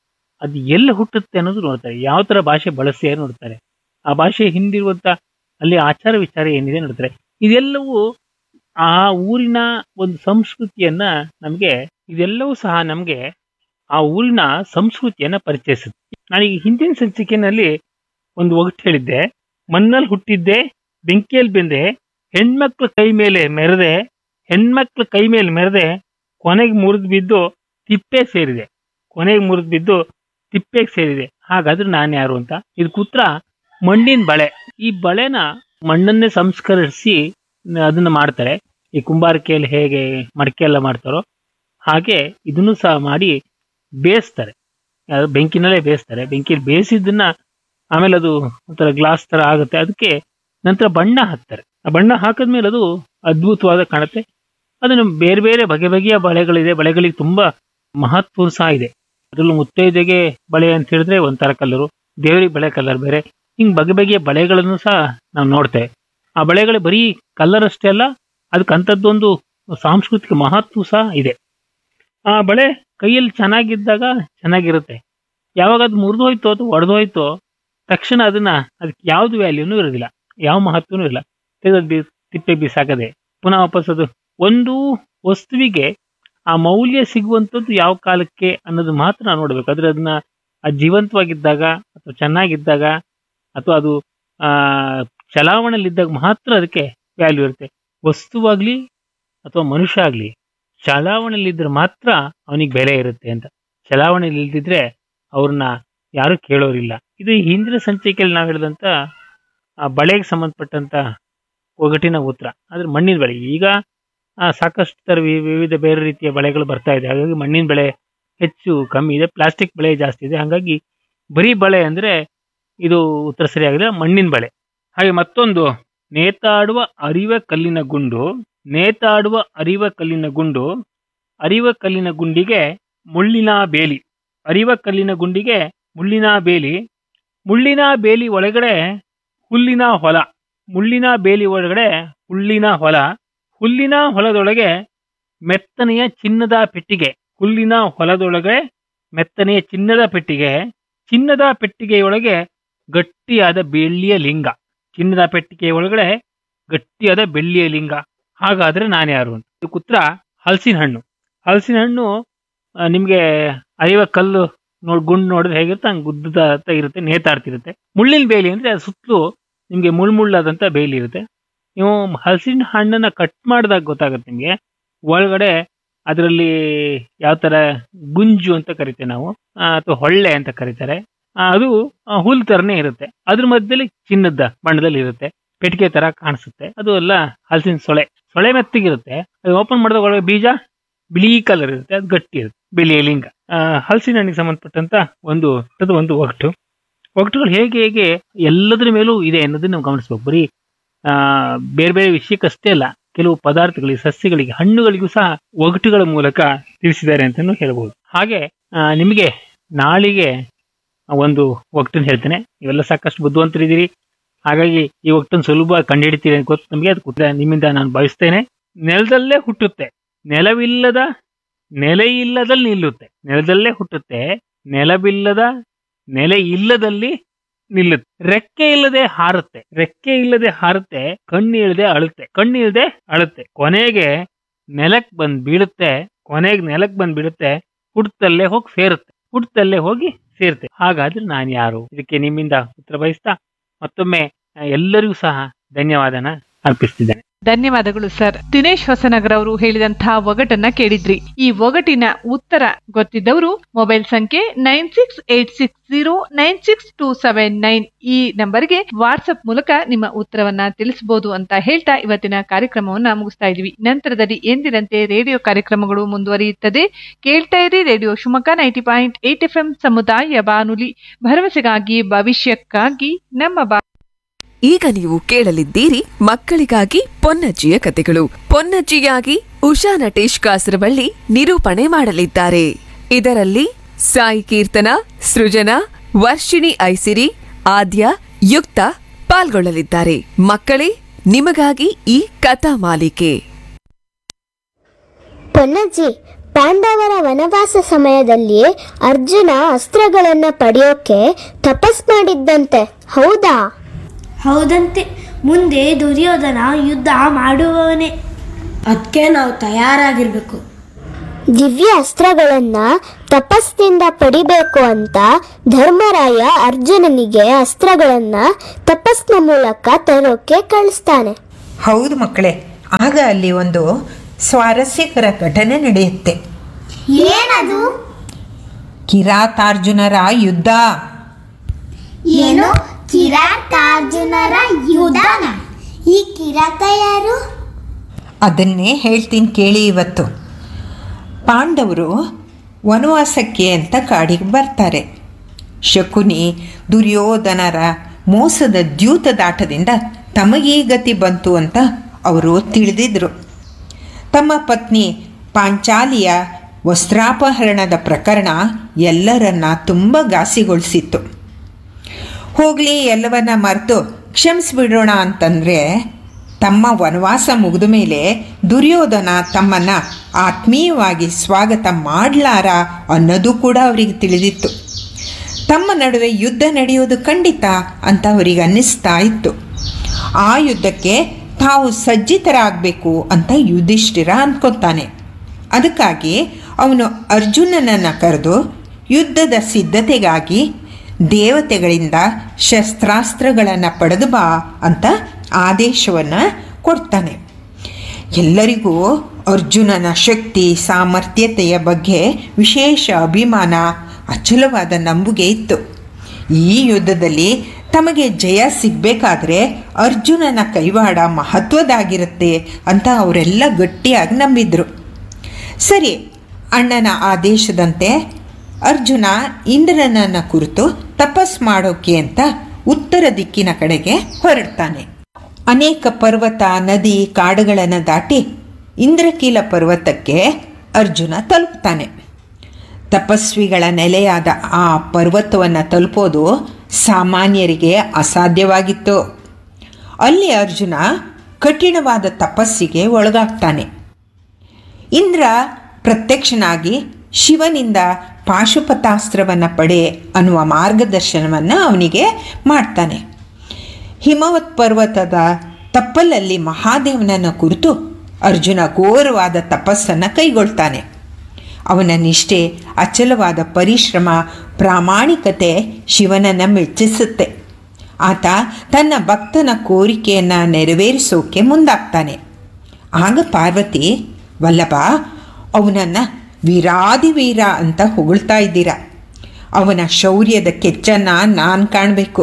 ಅದು ಎಲ್ಲಿ ಹುಟ್ಟುತ್ತೆ ಅನ್ನೋದು ನೋಡ್ತಾರೆ ಯಾವ ತರ ಭಾಷೆ ಬಳಸಿ ನೋಡ್ತಾರೆ ಆ ಭಾಷೆ ಹಿಂದಿರುವಂತ ಅಲ್ಲಿ ಆಚಾರ ವಿಚಾರ ಏನಿದೆ ನೋಡ್ತಾರೆ ಇದೆಲ್ಲವೂ ಆ ಊರಿನ ಒಂದು ಸಂಸ್ಕೃತಿಯನ್ನ ನಮಗೆ ಇದೆಲ್ಲವೂ ಸಹ ನಮಗೆ ಆ ಊರಿನ ಸಂಸ್ಕೃತಿಯನ್ನ ಪರಿಚಯಿಸುತ್ತೆ ನಾನೀಗ ಹಿಂದಿನ ಸಂಚಿಕೆಯಲ್ಲಿ ಒಂದು ಒಗಟು ಹೇಳಿದ್ದೆ ಮಣ್ಣಲ್ಲಿ ಹುಟ್ಟಿದ್ದೆ ಬೆಂಕಿಯಲ್ಲಿ ಬೆಂದೆ ಹೆಣ್ಮಕ್ಳ ಕೈ ಮೇಲೆ ಮೆರೆದೆ ಹೆಣ್ಮಕ್ಳ ಕೈ ಮೇಲೆ ಮೆರೆದೆ ಕೊನೆಗೆ ಮುರಿದು ಬಿದ್ದು ತಿಪ್ಪೆ ಸೇರಿದೆ ಕೊನೆಗೆ ಮುರಿದು ಬಿದ್ದು ತಿಪ್ಪೆಗೆ ಸೇರಿದೆ ಹಾಗಾದ್ರೆ ನಾನು ಯಾರು ಅಂತ ಇದಕ್ಕೆ ಉತ್ತರ ಮಣ್ಣಿನ ಬಳೆ ಈ ಬಳೆನ ಮಣ್ಣನ್ನೇ ಸಂಸ್ಕರಿಸಿ ಅದನ್ನ ಮಾಡ್ತಾರೆ ಈ ಕುಂಬಾರಿಕೆಯಲ್ಲಿ ಹೇಗೆ ಮಡಕೆ ಎಲ್ಲ ಮಾಡ್ತಾರೋ ಹಾಗೆ ಇದನ್ನು ಸಹ ಮಾಡಿ ಬೇಯಿಸ್ತಾರೆ ಯಾವ್ದು ಬೆಂಕಿನಲ್ಲೇ ಬೇಯಿಸ್ತಾರೆ ಬೆಂಕಿಯಲ್ಲಿ ಬೇಯಿಸಿದ್ದನ್ನ ಆಮೇಲೆ ಅದು ಒಂಥರ ಗ್ಲಾಸ್ ತರ ಆಗುತ್ತೆ ಅದಕ್ಕೆ ನಂತರ ಬಣ್ಣ ಹಾಕ್ತಾರೆ ಆ ಬಣ್ಣ ಹಾಕಿದ್ಮೇಲೆ ಅದು ಅದ್ಭುತವಾದ ಕಾಣುತ್ತೆ ಅದನ್ನು ಬೇರೆ ಬೇರೆ ಬಗೆ ಬಗೆಯ ಬಳೆಗಳಿದೆ ಬಳೆಗಳಿಗೆ ತುಂಬಾ ಮಹತ್ವ ಸಹ ಇದೆ ಅದರಲ್ಲೂ ಮುತ್ತೈದೆಗೆ ಬಳೆ ಅಂತ ಹೇಳಿದ್ರೆ ಒಂಥರ ಕಲರು ದೇವರಿಗೆ ಬಳೆ ಕಲರ್ ಬೇರೆ ಹಿಂಗ್ ಬಗೆ ಬಗೆಯ ಬಳೆಗಳನ್ನು ಸಹ ನಾವು ನೋಡ್ತೇವೆ ಆ ಬಳೆಗಳು ಬರೀ ಕಲರ್ ಅಷ್ಟೇ ಅಲ್ಲ ಅದಕ್ಕೆ ಅಂಥದ್ದೊಂದು ಸಾಂಸ್ಕೃತಿಕ ಮಹತ್ವ ಸಹ ಇದೆ ಆ ಬಳೆ ಕೈಯಲ್ಲಿ ಚೆನ್ನಾಗಿದ್ದಾಗ ಚೆನ್ನಾಗಿರುತ್ತೆ ಯಾವಾಗ ಅದು ಮುರಿದು ಹೋಯ್ತು ಅದು ಒಡೆದು ಹೋಯ್ತು ತಕ್ಷಣ ಅದನ್ನ ಅದಕ್ಕೆ ಯಾವ್ದು ವ್ಯಾಲ್ಯೂನು ಇರೋದಿಲ್ಲ ಯಾವ ಮಹತ್ವನೂ ಇಲ್ಲ ತೆಗೆದು ಬಿ ತಿಪ್ಪೆ ಬಿಸಾಕದೆ ಪುನಃ ವಾಪಸ್ ಅದು ಒಂದು ವಸ್ತುವಿಗೆ ಆ ಮೌಲ್ಯ ಸಿಗುವಂಥದ್ದು ಯಾವ ಕಾಲಕ್ಕೆ ಅನ್ನೋದು ಮಾತ್ರ ನಾವು ನೋಡ್ಬೇಕು ಆದ್ರೆ ಅದನ್ನ ಅದು ಜೀವಂತವಾಗಿದ್ದಾಗ ಅಥವಾ ಚೆನ್ನಾಗಿದ್ದಾಗ ಅಥವಾ ಅದು ಆ ಚಲಾವಣೆಯಲ್ಲಿದ್ದಾಗ ಮಾತ್ರ ಅದಕ್ಕೆ ವ್ಯಾಲ್ಯೂ ಇರುತ್ತೆ ವಸ್ತುವಾಗ್ಲಿ ಅಥವಾ ಮನುಷ್ಯ ಆಗ್ಲಿ ಚಲಾವಣೆಯಲ್ಲಿದ್ರೆ ಮಾತ್ರ ಅವನಿಗೆ ಬೆಲೆ ಇರುತ್ತೆ ಅಂತ ಚಲಾವಣೆಯಲ್ಲಿ ಇಲ್ದಿದ್ರೆ ಅವ್ರನ್ನ ಯಾರು ಕೇಳೋರಿಲ್ಲ ಇದು ಈ ಹಿಂದಿನ ಸಂಚಿಕೆಯಲ್ಲಿ ನಾವು ಹೇಳಿದಂತ ಆ ಬಳೆಗೆ ಸಂಬಂಧಪಟ್ಟಂತ ಒಗಟಿನ ಉತ್ತರ ಆದ್ರೆ ಮಣ್ಣಿನ ಬಳೆ ಈಗ ಆ, ಸಾಕಷ್ಟು ತರ ವಿ- ವಿವಿಧ ಬೇರೆ ರೀತಿಯ ಬಳೆಗಳು ಬರ್ತಾ ಇದೆ ಹಾಗಾಗಿ ಮಣ್ಣಿನ ಬೆಳೆ ಹೆಚ್ಚು ಕಮ್ಮಿ ಇದೆ ಪ್ಲಾಸ್ಟಿಕ್ ಬಳೆ ಜಾಸ್ತಿ ಇದೆ ಹಾಗಾಗಿ ಬರೀ ಬಳೆ ಅಂದ್ರೆ ಇದು ಉತ್ತರ ಸರಿಯಾಗಿದೆ ಮಣ್ಣಿನ ಬಳೆ ಹಾಗೆ ಮತ್ತೊಂದು ನೇತಾಡುವ ಅರಿವ ಕಲ್ಲಿನ ಗುಂಡು ನೇತಾಡುವ ಅರಿವ ಕಲ್ಲಿನ ಗುಂಡು ಅರಿವ ಕಲ್ಲಿನ ಗುಂಡಿಗೆ ಮುಳ್ಳಿನ ಬೇಲಿ ಅರಿವ ಕಲ್ಲಿನ ಗುಂಡಿಗೆ ಮುಳ್ಳಿನ ಬೇಲಿ ಮುಳ್ಳಿನ ಬೇಲಿ ಒಳಗಡೆ ಹುಲ್ಲಿನ ಹೊಲ ಮುಳ್ಳಿನ ಬೇಲಿ ಒಳಗಡೆ ಹುಲ್ಲಿನ ಹೊಲ ಹುಲ್ಲಿನ ಹೊಲದೊಳಗೆ ಮೆತ್ತನೆಯ ಚಿನ್ನದ ಪೆಟ್ಟಿಗೆ ಹುಲ್ಲಿನ ಹೊಲದೊಳಗೆ ಮೆತ್ತನೆಯ ಚಿನ್ನದ ಪೆಟ್ಟಿಗೆ ಚಿನ್ನದ ಪೆಟ್ಟಿಗೆಯೊಳಗೆ ಗಟ್ಟಿಯಾದ ಬೆಳ್ಳಿಯ ಲಿಂಗ ಚಿನ್ನದ ಪೆಟ್ಟಿಗೆಯ ಒಳಗಡೆ ಗಟ್ಟಿಯಾದ ಬೆಳ್ಳಿಯ ಲಿಂಗ ಹಾಗಾದ್ರೆ ನಾನು ಯಾರು ಅಂತ ಇದಕ್ಕೆ ಉತ್ತರ ಹಲಸಿನ ಹಣ್ಣು ಹಲಸಿನ ಹಣ್ಣು ಆ, ನಿಮ್ಗೆ ಅರಿವ ಕಲ್ಲು ನೋಡ್ ಗುಂಡು ನೋಡಿದ್ರೆ ಹೇಗಿರುತ್ತೆ ಹಂಗೆ ಗುದ್ದದ ಇರುತ್ತೆ ನೇತಾಡ್ತಿರುತ್ತೆ ಮುಳ್ಳಿನ ಬೇಲಿ ಅಂದ್ರೆ ಅದು ಸುತ್ತಲೂ ನಿಮ್ಗೆ ಮುಳ್ಳು ಮುಳ್ಳಾದಂತ ಬೇಲಿ ಇರುತ್ತೆ ನೀವು ಹಲಸಿನ ಹಣ್ಣನ್ನ ಕಟ್ ಮಾಡಿದಾಗ ಗೊತ್ತಾಗುತ್ತೆ ನಿಮ್ಗೆ ಒಳಗಡೆ ಅದರಲ್ಲಿ ಯಾವ ತರ ಗುಂಜು ಅಂತ ಕರಿತೇವೆ ನಾವು ಆ, ಅಥವಾ ಹೊಳ್ಳೆ ಅಂತ ಕರೀತಾರೆ ಆ, ಅದು ಆ, ಹುಲ್ ತರನೇ ಇರುತ್ತೆ ಅದ್ರ ಮಧ್ಯದಲ್ಲಿ ಚಿನ್ನದ ಬಣ್ಣದಲ್ಲಿ ಇರುತ್ತೆ ಪೆಟ್ಟಿಗೆ ತರ ಕಾಣಿಸುತ್ತೆ ಅದು ಎಲ್ಲ ಹಲಸಿನ ಸೊಳೆ ಸೊಳೆ ಮೆತ್ತಗಿರುತ್ತೆ ಅದು ಓಪನ್ ಮಾಡಿದಾಗ ಒಳಗೆ ಬೀಜ ಬಿಳಿ ಕಲರ್ ಇರುತ್ತೆ ಅದು ಗಟ್ಟಿ ಇರುತ್ತೆ ಬಿಳಿಯ ಲಿಂಗ ಆ, ಹಲಸಿನ ಹಣ್ಣಿಗೆ ಸಂಬಂಧಪಟ್ಟಂತ ಒಂದು ಅದು ಒಂದು ಒಗಟು ಒಗಟುಗಳು ಹೇಗೆ ಹೇಗೆ ಎಲ್ಲದರ ಮೇಲೂ ಇದೆ ಅನ್ನೋದನ್ನ ನಾವು ಗಮನಿಸ್ಬೇಕು ಬರೀ ಆ ಬೇರೆ ಬೇರೆ ವಿಷಯಕ್ಕಷ್ಟೇ ಅಲ್ಲ ಕೆಲವು ಪದಾರ್ಥಗಳಿಗೆ ಸಸ್ಯಗಳಿಗೆ ಹಣ್ಣುಗಳಿಗೂ ಸಹ ಒಗಟುಗಳ ಮೂಲಕ ತಿಳಿಸಿದ್ದಾರೆ ಅಂತಾನು ಹೇಳ್ಬೋದು ಹಾಗೆ ಆ, ನಿಮಗೆ ನಾಳಿಗೆ ಒಂದು ಒಗಟನ್ನು ಹೇಳ್ತೇನೆ ಇವೆಲ್ಲ ಸಾಕಷ್ಟು ಬುದ್ಧಿವಂತರಿದ್ದೀರಿ ಹಾಗಾಗಿ ಈ ಒಗಟನ್ನು ಸುಲಭ ಕಂಡುಹಿಡಿತೀರಿ ಅಂತ ಗೊತ್ತು ನಮಗೆ ಅದು ಗೊತ್ತಿಲ್ಲ ನಿಮ್ಮಿಂದ ನಾನು ಭಾವಿಸ್ತೇನೆ ನೆಲದಲ್ಲೇ ಹುಟ್ಟುತ್ತೆ ನೆಲವಿಲ್ಲದ ನೆಲೆಯಿಲ್ಲದಲ್ಲಿ ನಿಲ್ಲುತ್ತೆ ನೆಲದಲ್ಲೇ ಹುಟ್ಟುತ್ತೆ ನೆಲವಿಲ್ಲದ ನೆಲೆ ಇಲ್ಲದಲ್ಲಿ ನಿಲ್ಲುತ್ತೆ ರೆಕ್ಕೆ ಇಲ್ಲದೆ ಹಾರುತ್ತೆ ರೆಕ್ಕೆ ಇಲ್ಲದೆ ಹಾರುತ್ತೆ ಕಣ್ಣು ಇಲ್ಲದೆ ಅಳುತ್ತೆ ಕಣ್ಣು ಇಲ್ಲದೆ ಅಳುತ್ತೆ ಕೊನೆಗೆ ನೆಲಕ್ ಬಂದ್ ಬೀಳುತ್ತೆ ಕೊನೆಗೆ ನೆಲಕ್ ಬಂದ್ ಬೀಳುತ್ತೆ ಹುಟ್ಟದಲ್ಲೇ ಹೋಗಿ ಸೇರುತ್ತೆ ಹುಟ್ಟದಲ್ಲೇ ಹೋಗಿ ಸೇರುತ್ತೆ ಹಾಗಾದ್ರೆ ನಾನು ಯಾರು ಇದಕ್ಕೆ ನಿಮ್ಮಿಂದ ಉತ್ತರ ಬಯಸ್ತಾ ಮತ್ತೊಮ್ಮೆ ಆ, ಎಲ್ಲರಿಗೂ ಸಹ ಧನ್ಯವಾದನ ಅರ್ಪಿಸ್ತಿದ್ದೇನೆ ಧನ್ಯವಾದಗಳು ಸರ್ ದಿನೇಶ್ ಹೊಸನಗರ್ ಅವರು ಹೇಳಿದಂತಹ ಒಗಟನ್ನ ಕೇಳಿದ್ರಿ ಈ ಒಗಟಿನ ಉತ್ತರ ಗೊತ್ತಿದ್ದವರು ಮೊಬೈಲ್ ಸಂಖ್ಯೆ nine six eight six zero nine six two seven nine ಈ ನಂಬರ್ಗೆ ವಾಟ್ಸ್ಆಪ್ ಮೂಲಕ ನಿಮ್ಮ ಉತ್ತರವನ್ನ ತಿಳಿಸಬಹುದು ಅಂತ ಹೇಳ್ತಾ ಇವತ್ತಿನ ಕಾರ್ಯಕ್ರಮವನ್ನ ಮುಗಿಸ್ತಾ ಇದೀವಿ ನಂತರದಲ್ಲಿ ಎಂದಿನಂತೆ ರೇಡಿಯೋ ಕಾರ್ಯಕ್ರಮಗಳು ಮುಂದುವರಿಯುತ್ತದೆ ಕೇಳ್ತಾ ಇರಿ radio Shivamogga ninety point eight F M ಸಮುದಾಯ ಬಾನುಲಿ ಭರವಸೆಗಾಗಿ ಭವಿಷ್ಯಕ್ಕಾಗಿ ನಮ್ಮ ಬಾ ಈಗ ನೀವು ಕೇಳಲಿದ್ದೀರಿ ಮಕ್ಕಳಿಗಾಗಿ ಪೊನ್ನಜ್ಜಿಯ ಕತೆಗಳು ಪೊನ್ನಜ್ಜಿಯಾಗಿ ಉಷಾ ನಟೇಶ್ ಕಾಸರವಳ್ಳಿ ನಿರೂಪಣೆ ಮಾಡಲಿದ್ದಾರೆ ಇದರಲ್ಲಿ ಸಾಯಿ ಕೀರ್ತನ ಸೃಜನಾ ವರ್ಷಿಣಿ ಐಸಿರಿ ಆದ್ಯ ಯುಕ್ತ ಪಾಲ್ಗೊಳ್ಳಲಿದ್ದಾರೆ ಮಕ್ಕಳೇ ನಿಮಗಾಗಿ ಈ ಕಥಾ ಮಾಲಿಕೆ ಪೊನ್ನಜ್ಜಿ ಪಾಂಡವರ ವನವಾಸ ಸಮಯದಲ್ಲಿ ಅರ್ಜುನ ಅಸ್ತ್ರಗಳನ್ನು ಪಡೆಯೋಕೆ ತಪಸ್ ಮಾಡಿದ್ದಂತೆ ಹೌದಾ ಹೌದಂತೆ ಮುಂದೆ ದುರ್ಯೋಧನ ಯುದ್ಧ ಮಾಡುವವನೇ ಅದಕ್ಕೆ ನಾವು ತಯಾರಾಗಿರ್ಬೇಕು ದಿವ್ಯ ಅಸ್ತ್ರಗಳನ್ನ ತಪಸ್ಸಿಂದ ಪಡಿಬೇಕು ಅಂತ ಧರ್ಮರಾಯ ಅರ್ಜುನನಿಗೆ ಅಸ್ತ್ರಗಳನ್ನ ತಪಸ್ನ ಮೂಲಕ ತರೋಕೆ ಕಳಿಸ್ತಾನೆ ಹೌದು ಮಕ್ಕಳೇ ಆಗ ಅಲ್ಲಿ ಒಂದು ಸ್ವಾರಸ್ಯಕರ ಘಟನೆ ನಡೆಯುತ್ತೆ ಏನದು ಕಿರಾತಾರ್ಜುನರ ಯುದ್ಧ ಏನು ಕಿರಾತಾರ್ಜುನರ ಯುದ್ಧನ ಈ ಕಿರಾತ ಯಾರು ಅದನ್ನೇ ಹೇಳ್ತೀನಿ ಕೇಳಿ ಇವತ್ತು ಪಾಂಡವರು ವನವಾಸಕ್ಕೆ ಅಂತ ಕಾಡಿಗೆ ಬರ್ತಾರೆ ಶಕುನಿ ದುರ್ಯೋಧನರ ಮೋಸದ ದ್ಯೂತದಾಟದಿಂದ ತಮಗೇ ಗತಿ ಬಂತು ಅಂತ ಅವರು ತಿಳಿದಿದ್ರು ತಮ್ಮ ಪತ್ನಿ ಪಾಂಚಾಲಿಯ ವಸ್ತ್ರಾಪಹರಣದ ಪ್ರಕರಣ ಎಲ್ಲರನ್ನ ತುಂಬ ಘಾಸಿಗೊಳಿಸಿತ್ತು ಹೋಗಲಿ ಎಲ್ಲವನ್ನ ಮರೆತು ಕ್ಷಮಿಸ್ಬಿಡೋಣ ಅಂತಂದರೆ ತಮ್ಮ ವನವಾಸ ಮುಗಿದ ಮೇಲೆ ದುರ್ಯೋಧನ ತಮ್ಮನ್ನು ಆತ್ಮೀಯವಾಗಿ ಸ್ವಾಗತ ಮಾಡಲಾರ ಅನ್ನೋದು ಕೂಡ ಅವರಿಗೆ ತಿಳಿದಿತ್ತು ತಮ್ಮ ನಡುವೆ ಯುದ್ಧ ನಡೆಯೋದು ಖಂಡಿತ ಅಂತ ಅವರಿಗೆ ಅನ್ನಿಸ್ತಾ ಇತ್ತು ಆ ಯುದ್ಧಕ್ಕೆ ತಾವು ಸಜ್ಜಿತರಾಗಬೇಕು ಅಂತ ಯುಧಿಷ್ಠಿರ ಅಂದ್ಕೊತಾನೆ ಅದಕ್ಕಾಗಿ ಅವನು ಅರ್ಜುನನನ್ನು ಕರೆದು ಯುದ್ಧದ ಸಿದ್ಧತೆಗಾಗಿ ದೇವತೆಗಳಿಂದ ಶಸ್ತ್ರಾಸ್ತ್ರಗಳನ್ನು ಪಡೆದು ಬಾ ಅಂತ ಆದೇಶವನ್ನು ಕೊಡ್ತಾನೆ ಎಲ್ಲರಿಗೂ ಅರ್ಜುನನ ಶಕ್ತಿ ಸಾಮರ್ಥ್ಯತೆಯ ಬಗ್ಗೆ ವಿಶೇಷ ಅಭಿಮಾನ ಅಚಲವಾದ ನಂಬುಗೆ ಇತ್ತು ಈ ಯುದ್ಧದಲ್ಲಿ ತಮಗೆ ಜಯ ಸಿಗಬೇಕಾದ್ರೆ ಅರ್ಜುನನ ಕೈವಾಡ ಮಹತ್ವದಾಗಿರುತ್ತೆ ಅಂತ ಅವರೆಲ್ಲ ಗಟ್ಟಿಯಾಗಿ ನಂಬಿದ್ರು ಸರಿ ಅಣ್ಣನ ಆದೇಶದಂತೆ ಅರ್ಜುನ ಇಂದ್ರನನ್ನ ಕುರಿತು ತಪಸ್ ಮಾಡೋಕೆ ಅಂತ ಉತ್ತರ ದಿಕ್ಕಿನ ಕಡೆಗೆ ಹೊರಡ್ತಾನೆ ಅನೇಕ ಪರ್ವತ ನದಿ ಕಾಡುಗಳನ್ನು ದಾಟಿ ಇಂದ್ರಕೀಲ ಪರ್ವತಕ್ಕೆ ಅರ್ಜುನ ತಲುಪ್ತಾನೆ ತಪಸ್ವಿಗಳ ನೆಲೆಯಾದ ಆ ಪರ್ವತವನ್ನು ತಲುಪೋದು ಸಾಮಾನ್ಯರಿಗೆ ಅಸಾಧ್ಯವಾಗಿತ್ತು ಅಲ್ಲಿ ಅರ್ಜುನ ಕಠಿಣವಾದ ತಪಸ್ಸಿಗೆ ಒಳಗಾಗ್ತಾನೆ ಇಂದ್ರ ಪ್ರತ್ಯಕ್ಷನಾಗಿ ಶಿವನಿಂದ ಪಾಶುಪತಾಸ್ತ್ರವನ್ನು ಪಡೆ ಅನ್ನುವ ಮಾರ್ಗದರ್ಶನವನ್ನು ಅವನಿಗೆ ಮಾಡ್ತಾನೆ ಹಿಮವತ್ ಪರ್ವತದ ತಪ್ಪಲಲ್ಲಿ ಮಹಾದೇವನನ್ನು ಕುರಿತು ಅರ್ಜುನ ಘೋರವಾದ ತಪಸ್ಸನ್ನು ಕೈಗೊಳ್ತಾನೆ ಅವನ ನಿಷ್ಠೆ ಅಚಲವಾದ ಪರಿಶ್ರಮ ಪ್ರಾಮಾಣಿಕತೆ ಶಿವನನ್ನು ಮೆಚ್ಚಿಸುತ್ತೆ ಆತ ತನ್ನ ಭಕ್ತನ ಕೋರಿಕೆಯನ್ನು ನೆರವೇರಿಸೋಕೆ ಮುಂದಾಗ್ತಾನೆ ಆಗ ಪಾರ್ವತಿ ವಲ್ಲಭ ಅವನನ್ನು ವೀರಾದಿವೀರ ಅಂತ ಹೊಗಳ್ತಾ ಇದ್ದೀರ ಅವನ ಶೌರ್ಯದ ಕೆಚ್ಚನ್ನು ನಾನು ಕಾಣಬೇಕು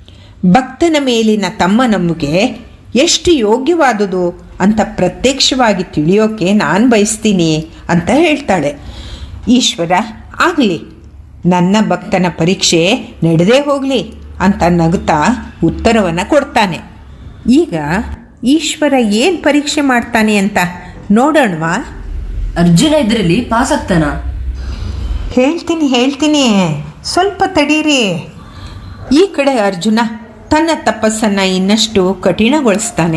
ಭಕ್ತನ ಮೇಲಿನ ತಮ್ಮ ನಂಬಿಕೆ ಎಷ್ಟು ಯೋಗ್ಯವಾದುದು ಅಂತ ಪ್ರತ್ಯಕ್ಷವಾಗಿ ತಿಳಿಯೋಕೆ ನಾನು ಬಯಸ್ತೀನಿ ಅಂತ ಹೇಳ್ತಾಳೆ ಈಶ್ವರ ಆಗಲಿ ನನ್ನ ಭಕ್ತನ ಪರೀಕ್ಷೆ ನಡೆದೇ ಹೋಗಲಿ ಅಂತ ನಗುತ್ತಾ ಉತ್ತರವನ್ನು ಕೊಡ್ತಾನೆ ಈಗ ಈಶ್ವರ ಏನು ಪರೀಕ್ಷೆ ಮಾಡ್ತಾನೆ ಅಂತ ನೋಡೋಣವಾ ಅರ್ಜುನ ಇದರಲ್ಲಿ ಪಾಸ್ ಆಗ್ತಾನ ಹೇಳ್ತೀನಿ ಹೇಳ್ತೀನಿ ಸ್ವಲ್ಪ ತಡೀರಿ ಈ ಕಡೆ ಅರ್ಜುನ ತನ್ನ ತಪಸ್ಸನ್ನು ಇನ್ನಷ್ಟು ಕಠಿಣಗೊಳಿಸ್ತಾನೆ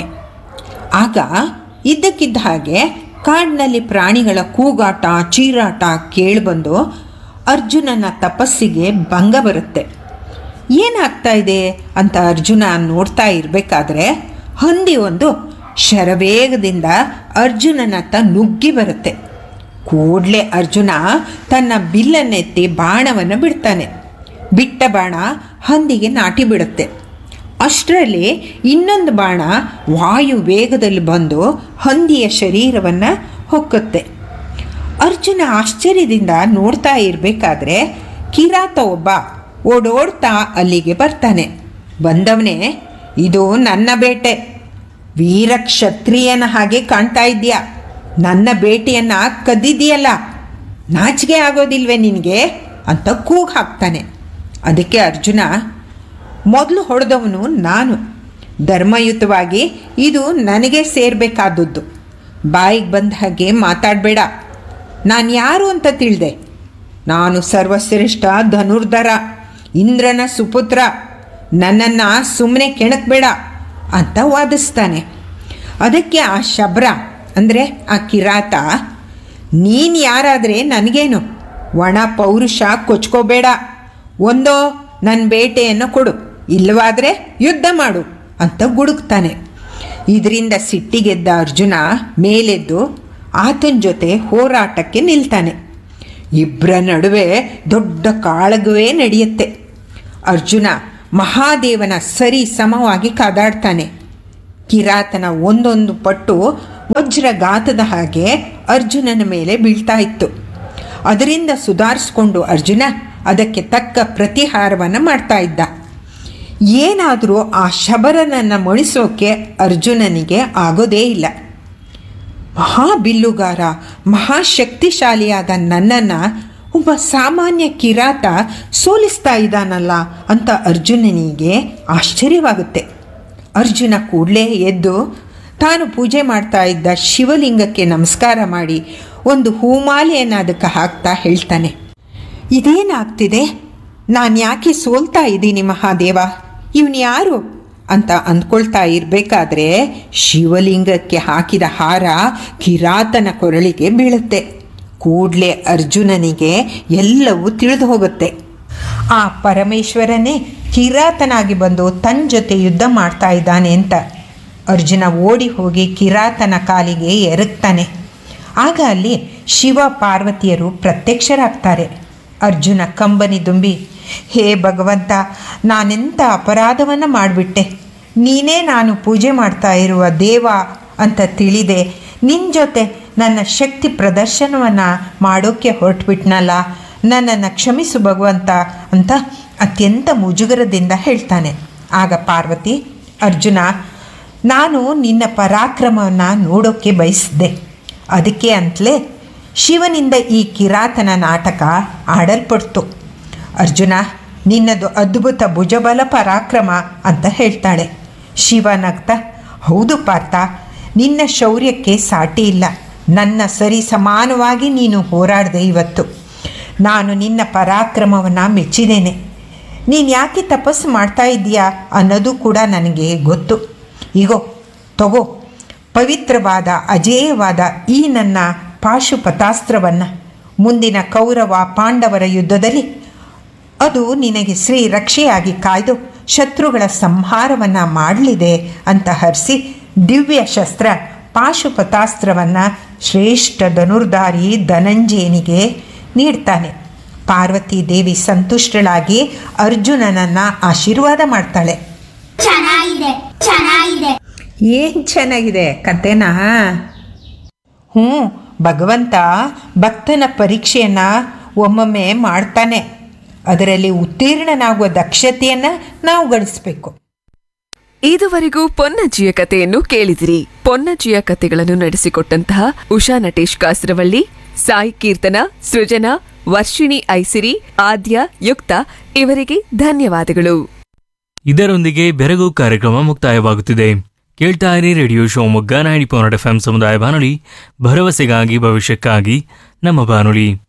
ಆಗ ಇದ್ದಕ್ಕಿದ್ದ ಹಾಗೆ ಕಾಡಿನಲ್ಲಿ ಪ್ರಾಣಿಗಳ ಕೂಗಾಟ ಚೀರಾಟ ಕೇಳಿಬಂದು ಅರ್ಜುನನ ತಪಸ್ಸಿಗೆ ಭಂಗ ಬರುತ್ತೆ ಏನಾಗ್ತಾ ಇದೆ ಅಂತ ಅರ್ಜುನ ನೋಡ್ತಾ ಇರಬೇಕಾದ್ರೆ ಹಂದಿ ಒಂದು ಶರವೇಗದಿಂದ ಅರ್ಜುನನತ್ತ ನುಗ್ಗಿ ಬರುತ್ತೆ ಕೂಡಲೇ ಅರ್ಜುನ ತನ್ನ ಬಿಲ್ಲನ್ನೆತ್ತಿ ಬಾಣವನ್ನು ಬಿಡ್ತಾನೆ ಬಿಟ್ಟ ಬಾಣ ಹಂದಿಗೆ ನಾಟಿ ಬಿಡುತ್ತೆ ಅಷ್ಟರಲ್ಲಿ ಇನ್ನೊಂದು ಬಾಣ ವಾಯು ವೇಗದಲ್ಲಿ ಬಂದು ಹಂದಿಯ ಶರೀರವನ್ನು ಹೊಕ್ಕುತ್ತೆ ಅರ್ಜುನ ಆಶ್ಚರ್ಯದಿಂದ ನೋಡ್ತಾ ಇರಬೇಕಾದ್ರೆ ಕಿರಾತ ಒಬ್ಬ ಓಡೋಡ್ತಾ ಅಲ್ಲಿಗೆ ಬರ್ತಾನೆ ಬಂದವನೇ ಇದು ನನ್ನ ಬೇಟೆ ವೀರ ಕ್ಷತ್ರಿಯನ ಹಾಗೆ ಕಾಣ್ತಾ ಇದೆಯಾ ನನ್ನ ಬೇಟೆಯನ್ನು ಕದ್ದಿದೆಯಲ್ಲ ನಾಚಿಕೆ ಆಗೋದಿಲ್ವೇ ನಿನಗೆ ಅಂತ ಕೂಗು ಹಾಕ್ತಾನೆ ಅದಕ್ಕೆ ಅರ್ಜುನ ಮೊದಲು ಹೊಡೆದವನು ನಾನು ಧರ್ಮಯುತವಾಗಿ ಇದು ನನಗೆ ಸೇರಬೇಕಾದದ್ದು ಬಾಯಿಗೆ ಬಂದ ಹಾಗೆ ಮಾತಾಡಬೇಡ ನಾನು ಯಾರು ಅಂತ ತಿಳಿದೆ ನಾನು ಸರ್ವಶ್ರೇಷ್ಠ ಧನುರ್ಧರ ಇಂದ್ರನ ಸುಪುತ್ರ ನನ್ನನ್ನು ಸುಮ್ಮನೆ ಕೆಣಕಬೇಡ ಅಂತ ವಾದಿಸ್ತಾನೆ ಅದಕ್ಕೆ ಆ ಶಬ್ರ ಅಂದರೆ ಆ ಕಿರಾತ ನೀನು ಯಾರಾದರೆ ನನಗೇನು ಒಣ ಪೌರುಷ ಕೊಚ್ಕೋಬೇಡ ಒಂದೋ ನನ್ನ ಬೇಟೆಯನ್ನು ಕೊಡು ಇಲ್ಲವಾದರೆ ಯುದ್ಧ ಮಾಡು ಅಂತ ಗುಡುಕ್ತಾನೆ ಇದರಿಂದ ಸಿಟ್ಟಿಗೆದ್ದ ಅರ್ಜುನ ಮೇಲೆದ್ದು ಆತನ ಜೊತೆ ಹೋರಾಟಕ್ಕೆ ನಿಲ್ತಾನೆ ಇಬ್ಬರ ನಡುವೆ ದೊಡ್ಡ ಕಾಳಗವೇ ನಡೆಯುತ್ತೆ ಅರ್ಜುನ ಮಹಾದೇವನ ಸರಿ ಸಮವಾಗಿ ಕಾದಾಡ್ತಾನೆ ಕಿರಾತನ ಒಂದೊಂದು ಪಟ್ಟು ವಜ್ರಘಾತದ ಹಾಗೆ ಅರ್ಜುನನ ಮೇಲೆ ಬೀಳ್ತಾ ಇತ್ತು ಅದರಿಂದ ಸುಧಾರಿಸ್ಕೊಂಡು ಅರ್ಜುನ ಅದಕ್ಕೆ ತಕ್ಕ ಪ್ರತಿಹಾರವನ್ನು ಮಾಡ್ತಾ ಇದ್ದ ಏನಾದರೂ ಆ ಶಬರನನ್ನು ಮಣಿಸೋಕೆ ಅರ್ಜುನನಿಗೆ ಆಗೋದೇ ಇಲ್ಲ ಮಹಾಬಿಲ್ಲುಗಾರ ಮಹಾಶಕ್ತಿಶಾಲಿಯಾದ ನನ್ನನ್ನು ಒಬ್ಬ ಸಾಮಾನ್ಯ ಕಿರಾತ ಸೋಲಿಸ್ತಾ ಇದ್ದಾನಲ್ಲ ಅಂತ ಅರ್ಜುನನಿಗೆ ಆಶ್ಚರ್ಯವಾಗುತ್ತೆ ಅರ್ಜುನ ಕೂಡಲೇ ಎದ್ದು ತಾನು ಪೂಜೆ ಮಾಡ್ತಾ ಇದ್ದ ಶಿವಲಿಂಗಕ್ಕೆ ನಮಸ್ಕಾರ ಮಾಡಿ ಒಂದು ಹೂಮಾಲೆಯನ್ನು ಅದಕ್ಕೆ ಹಾಕ್ತಾ ಹೇಳ್ತಾನೆ ಇದೇನಾಗ್ತಿದೆ ನಾನು ಯಾಕೆ ಸೋಲ್ತಾ ಇದ್ದೀನಿ ಮಹಾದೇವ ಇವನು ಯಾರು ಅಂತ ಅಂದ್ಕೊಳ್ತಾ ಇರಬೇಕಾದ್ರೆ ಶಿವಲಿಂಗಕ್ಕೆ ಹಾಕಿದ ಹಾರ ಕಿರಾತನ ಕೊರಳಿಗೆ ಬೀಳುತ್ತೆ ಕೂಡಲೇ ಅರ್ಜುನನಿಗೆ ಎಲ್ಲವೂ ತಿಳಿದು ಹೋಗುತ್ತೆ ಆ ಪರಮೇಶ್ವರನೇ ಕಿರಾತನಾಗಿ ಬಂದು ತನ್ನ ಜೊತೆ ಯುದ್ಧ ಮಾಡ್ತಾ ಇದ್ದಾನೆ ಅಂತ ಅರ್ಜುನ ಓಡಿ ಹೋಗಿ ಕಿರಾತನ ಕಾಲಿಗೆ ಎರಗ್ತಾನೆ ಆಗ ಅಲ್ಲಿ ಶಿವ ಪಾರ್ವತಿಯರು ಪ್ರತ್ಯಕ್ಷರಾಗ್ತಾರೆ ಅರ್ಜುನ ಕಂಬನಿ ದುಂಬಿ ಹೇ ಭಗವಂತ ನಾನೆಂಥ ಅಪರಾಧವನ್ನು ಮಾಡಿಬಿಟ್ಟೆ ನೀನೇ ನಾನು ಪೂಜೆ ಮಾಡ್ತಾ ಇರುವ ದೇವ ಅಂತ ತಿಳಿದೆ ನಿನ್ನ ಜೊತೆ ನನ್ನ ಶಕ್ತಿ ಪ್ರದರ್ಶನವನ್ನು ಮಾಡೋಕ್ಕೆ ಹೊರಟುಬಿಟ್ನಲ್ಲ ನನ್ನನ್ನು ಕ್ಷಮಿಸು ಭಗವಂತ ಅಂತ ಅತ್ಯಂತ ಮುಜುಗರದಿಂದ ಹೇಳ್ತಾನೆ ಆಗ ಪಾರ್ವತಿ ಅರ್ಜುನ ನಾನು ನಿನ್ನ ಪರಾಕ್ರಮವನ್ನು ನೋಡೋಕ್ಕೆ ಬಯಸಿದ್ದೆ ಅದಕ್ಕೆ ಅಂತಲೇ ಶಿವನಿಂದ ಈ ಕಿರಾತನ ನಾಟಕ ಆಡಲ್ಪಡ್ತು ಅರ್ಜುನ ನಿನ್ನದು ಅದ್ಭುತ ಭುಜಬಲ ಪರಾಕ್ರಮ ಅಂತ ಹೇಳ್ತಾಳೆ ಶಿವ ನಗ್ತಾ ಹೌದು ಪಾರ್ಥ ನಿನ್ನ ಶೌರ್ಯಕ್ಕೆ ಸಾಟಿ ಇಲ್ಲ ನನ್ನ ಸರಿ ಸಮಾನವಾಗಿ ನೀನು ಹೋರಾಡಿದೆ ಇವತ್ತು ನಾನು ನಿನ್ನ ಪರಾಕ್ರಮವನ್ನು ಮೆಚ್ಚಿದ್ದೇನೆ ನೀನು ಯಾಕೆ ತಪಸ್ಸು ಮಾಡ್ತಾ ಇದ್ದೀಯಾ ಅನ್ನೋದು ಕೂಡ ನನಗೆ ಗೊತ್ತು ಈಗೋ ತಗೋ ಪವಿತ್ರವಾದ ಅಜೇಯವಾದ ಈ ನನ್ನ ಪಾಶುಪತಾಸ್ತ್ರವನ್ನು ಮುಂದಿನ ಕೌರವ ಪಾಂಡವರ ಯುದ್ಧದಲ್ಲಿ ಅದು ನಿನಗೆ ಶ್ರೀ ರಕ್ಷೆಯಾಗಿ ಕಾಯ್ದು ಶತ್ರುಗಳ ಸಂಹಾರವನ್ನು ಮಾಡಲಿದೆ ಅಂತ ಹರಿಸಿ ದಿವ್ಯ ಶಸ್ತ್ರ ಪಾಶುಪತಾಸ್ತ್ರವನ್ನು ಶ್ರೇಷ್ಠ ಧನುರ್ಧಾರಿ ಧನಂಜಯನಿಗೆ ನೀಡ್ತಾನೆ ಪಾರ್ವತಿ ದೇವಿ ಸಂತುಷ್ಟಳಾಗಿ ಅರ್ಜುನನನ್ನು ಆಶೀರ್ವಾದ ಮಾಡ್ತಾಳೆ ಚೆನ್ನಾಗಿದೆ ಚೆನ್ನಾಗಿದೆ ಏನು ಚೆನ್ನಾಗಿದೆ ಕತೆನಾ ಹ್ಞೂ ಭಗವಂತ ಭಕ್ತನ ಪರೀಕ್ಷೆಯನ್ನು ಒಮ್ಮೊಮ್ಮೆ ಮಾಡ್ತಾನೆ ಅದರಲ್ಲಿ ಉತ್ತೀರ್ಣನಾಗುವ ದಕ್ಷತೆಯನ್ನು ನಾವು ಗಳಿಸ್ಬೇಕು ಇದುವರೆಗೂ ಪೊನ್ನಜ್ಜಿಯ ಕಥೆಯನ್ನು ಕೇಳಿದಿರಿ ಪೊನ್ನಜ್ಜಿಯ ಕಥೆಗಳನ್ನು ನಡೆಸಿಕೊಟ್ಟಂತಹ ಉಷಾ ನಟೇಶ್ ಕಾಸರವಳ್ಳಿ ಸಾಯಿ ಕೀರ್ತನ ಸೃಜನಾ ವರ್ಷಿಣಿ ಐಸಿರಿ ಆದ್ಯ ಯುಕ್ತ ಇವರಿಗೆ ಧನ್ಯವಾದಗಳು ಇದರೊಂದಿಗೆ ಬೆರಗು ಕಾರ್ಯಕ್ರಮ ಮುಕ್ತಾಯವಾಗುತ್ತಿದೆ ಕೇಳ್ತಾ ಇರಿ radio Shivamogga ninety point F M ಸಮುದಾಯ ಬಾನುಲಿ ಭರವಸೆಗಾಗಿ ಭವಿಷ್ಯಕ್ಕಾಗಿ ನಮ್ಮ ಬಾನುಲಿ